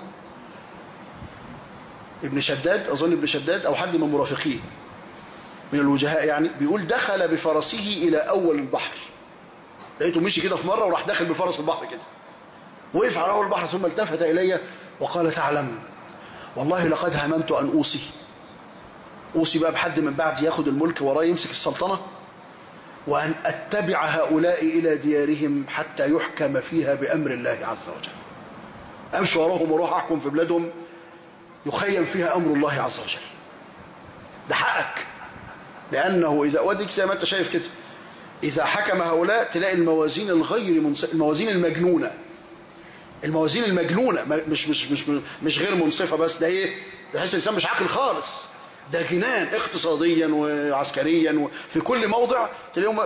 ابن شداد أظن ابن شداد أو حد من مرافقيه من الوجهاء يعني بيقول دخل بفرسه إلى أول البحر لقيته مشي كده في مرة وراح داخل بفرس البحر كده وقف على أول البحر ثم التفت إلي وقال تعلم والله لقد هممت أن أوصي أوصي بقى بحد من بعد ياخد الملك وراه يمسك السلطنة وأن أتبع هؤلاء إلى ديارهم حتى يحكم فيها بأمر الله عز وجل أمشي وراهم وروح أحكم في بلادهم يخيم فيها أمر الله عز وجل ده حقك لأنه إذا وديك زي ما أنت شايف كده إذا حكم هؤلاء تلاقي الموازين الغير منص... الموازين المجنونة الموازين المجنونة مش مش مش مش غير منصفة بس ده ايه ده حس الإنسان مش عاقل خالص ده جنان اقتصاديا وعسكريا وفي كل موضع تلاقيهم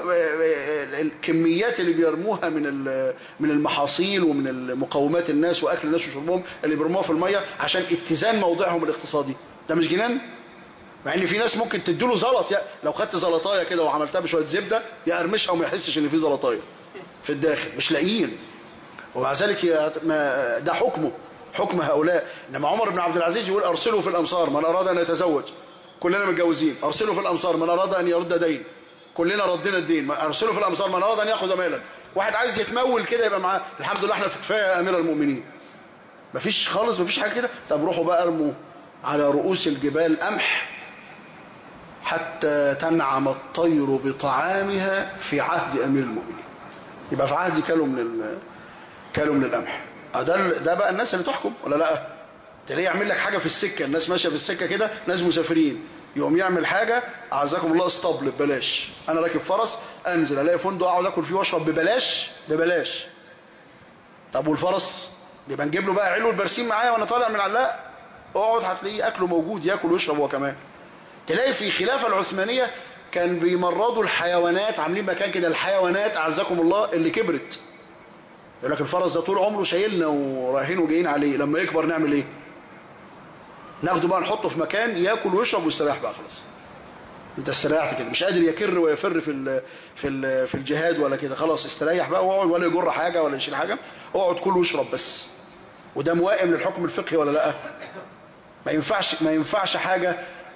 الكميات اللي بيرموها من من المحاصيل ومن مقومات الناس واكل الناس وشربهم اللي بيرموها في الميه عشان اتزان موضعهم الاقتصادي ده مش جنان مع ان في ناس ممكن تديله زلط يا لو خدت زلطايه كده وعملتها بشويه زبده يقرمشها وما يحسش ان في زلطايه في الداخل مش لاقيين ومع ذلك ده حكمه حكم هؤلاء انما عمر بن عبد العزيز يقول ارسلوا في الامصار من اراد ان يتزوج كلنا متجوزين ارسلوا في الامصار من اراد ان يرد دين كلنا ردينا الدين ارسلوا في الامصار من اراد ان ياخذ مالا واحد عايز يتمول كده يبقى معاه الحمد لله احنا في كفايه يا امير المؤمنين مفيش خالص مفيش حاجه كده طب روحوا بقى ارموا على رؤوس الجبال قمح حتى تنعم الطير بطعامها في عهد امير المؤمنين يبقى في عهد كلوا من ال... كلوا من القمح ده ده بقى الناس اللي تحكم ولا لا تلاقيه يعمل لك حاجه في السكه الناس ماشيه في السكه كده ناس مسافرين يقوم يعمل حاجه اعزكم الله اسطبل ببلاش انا راكب فرس انزل الاقي فندق اقعد اكل فيه واشرب ببلاش ببلاش طب والفرس يبقى نجيب له بقى علو البرسيم معايا وانا طالع من علاء اقعد هتلاقيه اكله موجود ياكل ويشرب هو كمان تلاقي في الخلافه العثمانيه كان بيمرضوا الحيوانات عاملين مكان كده الحيوانات اعزكم الله اللي كبرت يقول لك الفرس ده طول عمره شايلنا ورايحين وجايين عليه لما يكبر نعمل ايه ناخده بقى نحطه في مكان ياكل ويشرب ويستريح بقى خلاص انت استريحت كده مش قادر يكر ويفر في ال في ال في الجهاد ولا كده خلاص استريح بقى واقعد ولا يجر حاجه ولا يشيل حاجه اقعد كل واشرب بس وده موائم للحكم الفقهي ولا لا ما ينفعش ما ينفعش حاجه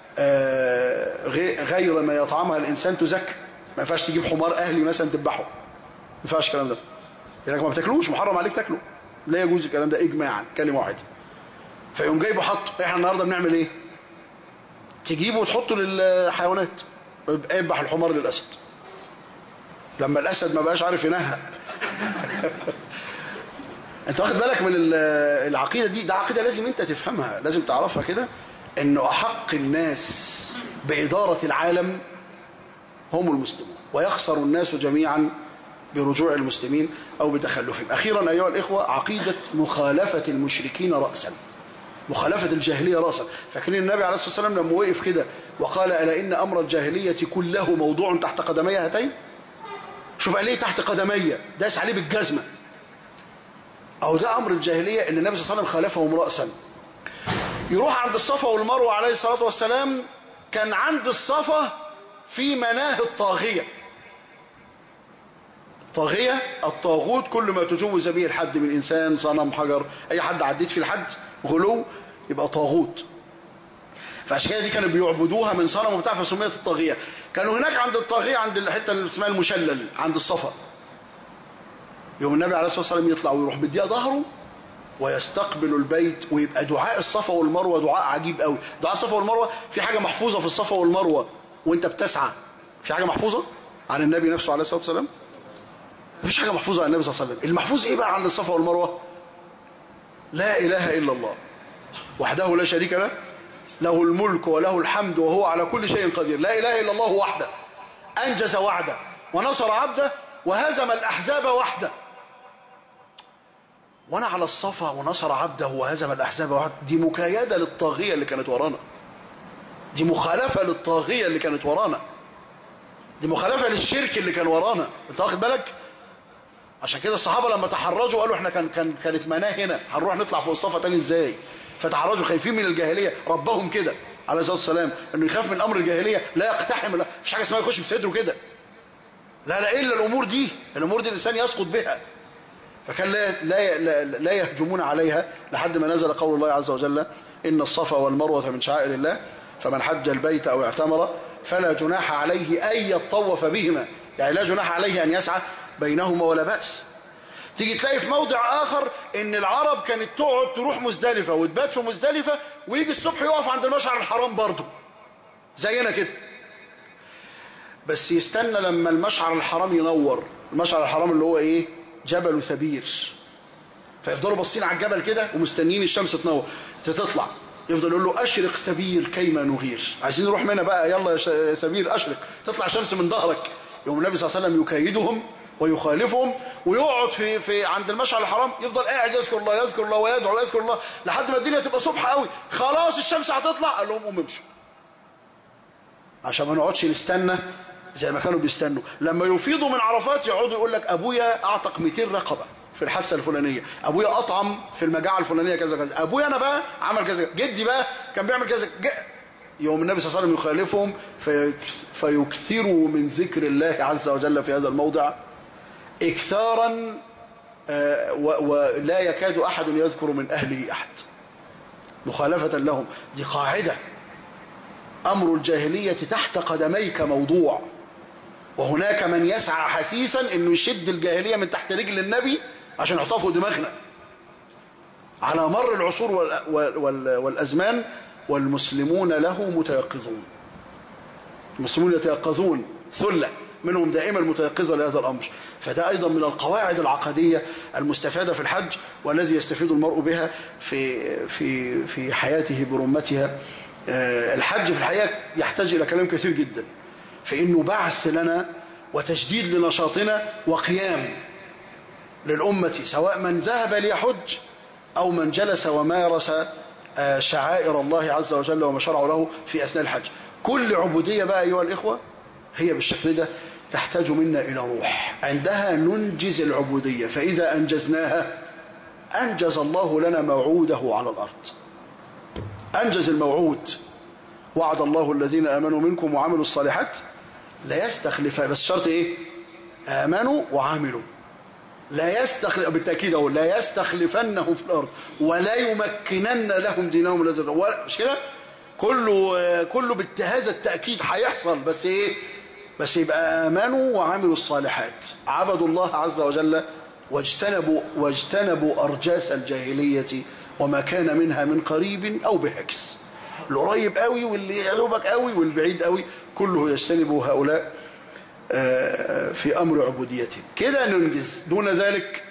غير ما يطعمها الانسان تزكى ما ينفعش تجيب حمار اهلي مثلا تذبحه ما ينفعش الكلام ده لانك ما بتاكلوش محرم عليك تاكله لا يجوز الكلام ده اجماعا كلمه واحده فيقوم جايبه حطه احنا النهارده بنعمل ايه تجيبه وتحطه للحيوانات اذبح الحمار للاسد لما الاسد ما بقاش عارف ينهق انت واخد بالك من العقيده دي ده عقيده لازم انت تفهمها لازم تعرفها كده انه احق الناس باداره العالم هم المسلمون ويخسر الناس جميعا برجوع المسلمين او بتخلفهم اخيرا ايها الاخوه عقيده مخالفه المشركين راسا مخالفة الجاهلية رأسا فاكرين النبي عليه الصلاة والسلام لما وقف كده وقال ألا إن أمر الجاهلية كله موضوع تحت قدمي هاتين شوف قال ليه تحت قدمي داس عليه بالجزمة أو ده أمر الجاهلية اللي النبي صلى الله عليه وسلم خالفهم رأسا يروح عند الصفا والمروة عليه الصلاة والسلام كان عند الصفا في مناه الطاغية الطاغية الطاغوت كل ما تجوز به الحد من إنسان صنم حجر أي حد عديت في الحد غلو يبقى طاغوت فعشان كده دي كانوا بيعبدوها من صنم وبتاع فسميت الطاغية كانوا هناك عند الطاغية عند الحتة اللي اسمها المشلل عند الصفا يوم النبي عليه الصلاة والسلام يطلع ويروح بديها ظهره ويستقبل البيت ويبقى دعاء الصفا والمروة دعاء عجيب قوي دعاء الصفا والمروة في حاجة محفوظة في الصفا والمروة وانت بتسعى في حاجة محفوظة عن النبي نفسه عليه الصلاة والسلام مفيش حاجة محفوظة عن النبي صلى الله عليه وسلم المحفوظ ايه بقى عند الصفا والمروة لا اله الا الله وحده لا شريك له له الملك وله الحمد وهو على كل شيء قدير لا اله الا الله وحده انجز وعده ونصر عبده وهزم الاحزاب وحده وانا على الصفا ونصر عبده وهزم الاحزاب وحده دي مكايده للطاغيه اللي كانت ورانا دي مخالفه للطاغيه اللي كانت ورانا دي مخالفه للشرك اللي كان ورانا انت واخد بالك عشان كده الصحابه لما تحرجوا قالوا احنا كان كان كانت مناه هنا هنروح نطلع فوق الصفا تاني ازاي فتحرجوا خايفين من الجاهليه ربهم كده عليه الصلاه والسلام انه يخاف من امر الجاهليه لا يقتحم لا مفيش حاجه اسمها يخش بصدره كده لا لا الا الامور دي الامور دي الانسان يسقط بها فكان لا لا لا, لا يهجمون عليها لحد ما نزل قول الله عز وجل ان الصفا والمروه من شعائر الله فمن حج البيت او اعتمر فلا جناح عليه ان يطوف بهما يعني لا جناح عليه ان يسعى بينهما ولا باس تيجي تلاقي في موضع آخر إن العرب كانت تقعد تروح مزدلفة وتبات في مزدلفة ويجي الصبح يقف عند المشعر الحرام برضه زينا كده بس يستنى لما المشعر الحرام ينور المشعر الحرام اللي هو إيه جبل ثبير فيفضلوا باصين على الجبل كده ومستنيين الشمس تنور تطلع يفضل يقول له أشرق ثبير كيما نغير عايزين نروح منها بقى يلا يا ثبير أشرق تطلع شمس من ظهرك يوم النبي صلى الله عليه وسلم يكايدهم ويخالفهم ويقعد في في عند المشعر الحرام يفضل قاعد يذكر الله يذكر الله ويدعو ويذكر الله لحد ما الدنيا تبقى صبح قوي خلاص الشمس هتطلع قال لهم قوموا امشوا عشان ما نقعدش نستنى زي ما كانوا بيستنوا لما يفيضوا من عرفات يقعدوا يقول لك ابويا اعتق 200 رقبه في الحادثه الفلانيه ابويا اطعم في المجاعه الفلانيه كذا كذا ابويا انا بقى عمل كذا جدي بقى كان بيعمل كذا يوم النبي صلى الله عليه وسلم يخالفهم فيكثروا من ذكر الله عز وجل في هذا الموضع إكثارا ولا يكاد أحد يذكر من أهله أحد مخالفة لهم دي قاعدة أمر الجاهلية تحت قدميك موضوع وهناك من يسعى حثيثا أنه يشد الجاهلية من تحت رجل النبي عشان يحطفوا دماغنا على مر العصور والأزمان والمسلمون له متيقظون المسلمون يتيقظون ثلة منهم دائما متيقظة لهذا الأمر فده أيضا من القواعد العقدية المستفادة في الحج والذي يستفيد المرء بها في, في, في حياته برمتها الحج في الحقيقة يحتاج إلى كلام كثير جدا في أنه بعث لنا وتجديد لنشاطنا وقيام للأمة سواء من ذهب ليحج أو من جلس ومارس شعائر الله عز وجل وما شرعه له في أثناء الحج كل عبودية بقى أيها الإخوة هي بالشكل ده تحتاج منا إلى روح عندها ننجز العبودية فإذا أنجزناها أنجز الله لنا موعوده على الأرض أنجز الموعود وعد الله الذين آمنوا منكم وعملوا الصالحات لا يستخلف بس شرط إيه آمنوا وعملوا لا يستخلف بالتأكيد أهو لا يستخلفنهم في الأرض ولا يمكنن لهم دينهم الذي مش كده كله كله بهذا التأكيد هيحصل بس إيه بس يبقى آمنوا وعملوا الصالحات عبدوا الله عز وجل واجتنبوا, واجتنبوا أرجاس الجاهلية وما كان منها من قريب أو بعكس القريب قوي واللي يعجبك قوي والبعيد قوي كله يجتنب هؤلاء في أمر عبوديته كده ننجز دون ذلك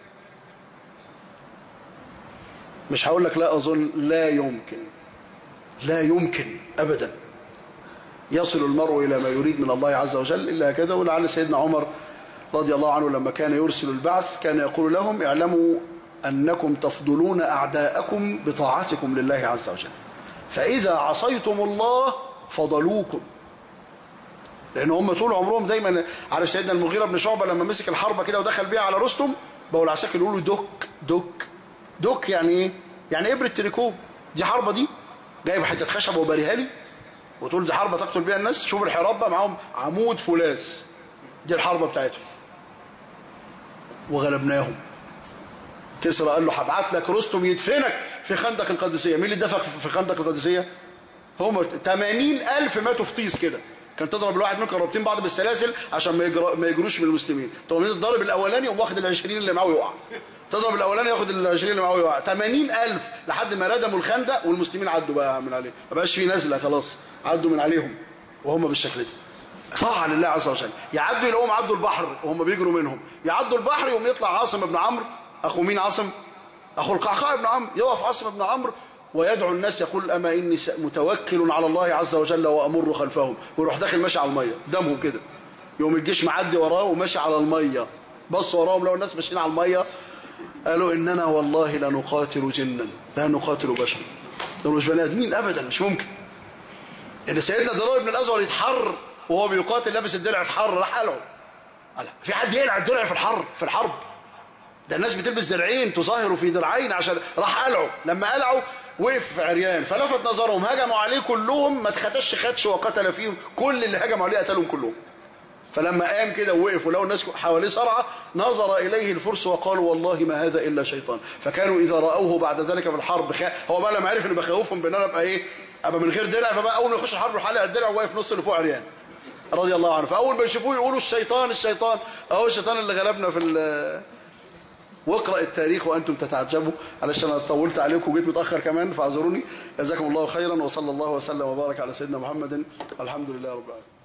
مش هقول لك لا أظن لا يمكن لا يمكن أبدا يصل المرء إلى ما يريد من الله عز وجل إلا كذا ولعل سيدنا عمر رضي الله عنه لما كان يرسل البعث كان يقول لهم اعلموا أنكم تفضلون أعداءكم بطاعتكم لله عز وجل فإذا عصيتم الله فضلوكم لأن هم طول عمرهم دايما عارف سيدنا المغيرة بن شعبة لما مسك الحربة كده ودخل بيها على رستم بقوا العساكر يقولوا دك دك دك يعني ايه؟ يعني ابرة تريكو دي حربة دي جايب حتة خشب وباريها لي وتقول دي حربة تقتل بيها الناس شوف الحرابة معاهم عمود فولاذ دي الحربة بتاعتهم وغلبناهم كسرى قال له هبعت لك رستم يدفنك في خندق القادسية مين اللي دفن في خندق القادسية هم 80 ألف ماتوا في طيس كده كان تضرب الواحد منكم رابطين بعض بالسلاسل عشان ما, يجر... ما يجروش من المسلمين تقوم الضرب الأولاني يقوم واخد ال 20 اللي معاه ويقع تضرب الأولاني ياخد ال 20 اللي معاه ويقع 80 ألف لحد ما ردموا الخندق والمسلمين عدوا بقى من عليه ما بقاش في نزلة خلاص عدوا من عليهم وهم بالشكل ده طاعة لله عز وجل يعدوا يلاقوهم عدوا البحر وهم بيجروا منهم يعدوا البحر يقوم يطلع عاصم بن عمرو أخو مين عاصم أخو القعقاع بن عمرو يقف عاصم بن عمرو ويدعو الناس يقول أما إني متوكل على الله عز وجل وأمر خلفهم ويروح داخل ماشي على المية دمهم كده يوم الجيش معدي وراه وماشي على المية بص وراهم لو الناس ماشيين على المية قالوا إننا والله لا نقاتل جنا لا نقاتل بشرا دول مش بني آدمين أبدا مش ممكن إن سيدنا ضرار بن الأزور يتحر وهو بيقاتل لابس الدرع الحر راح قلعه في حد يقلع الدرع في الحر في الحرب ده الناس بتلبس درعين تظاهر في درعين عشان راح قلعوا لما قلعوا وقف عريان فلفت نظرهم هجموا عليه كلهم ما اتختش خدش وقتل فيهم كل اللي هجموا عليه قتلهم كلهم فلما قام كده ووقف ولو الناس حواليه صرعى نظر إليه الفرس وقالوا والله ما هذا إلا شيطان فكانوا إذا رأوه بعد ذلك في الحرب خ... هو بقى لما عرف إنه بخوفهم بأن أنا أبقى إيه أبقى من غير درع فبقى أول ما يخش الحرب يروح على الدرع وواقف نص اللي فوق عريان رضي الله عنه فأول ما يشوفوه يقولوا الشيطان الشيطان أهو الشيطان اللي غلبنا في ال واقرأ التاريخ وأنتم تتعجبوا علشان أنا طولت عليكم وجيت متأخر كمان فاعذروني جزاكم الله خيرا وصلى الله وسلم وبارك على سيدنا محمد الحمد لله رب العالمين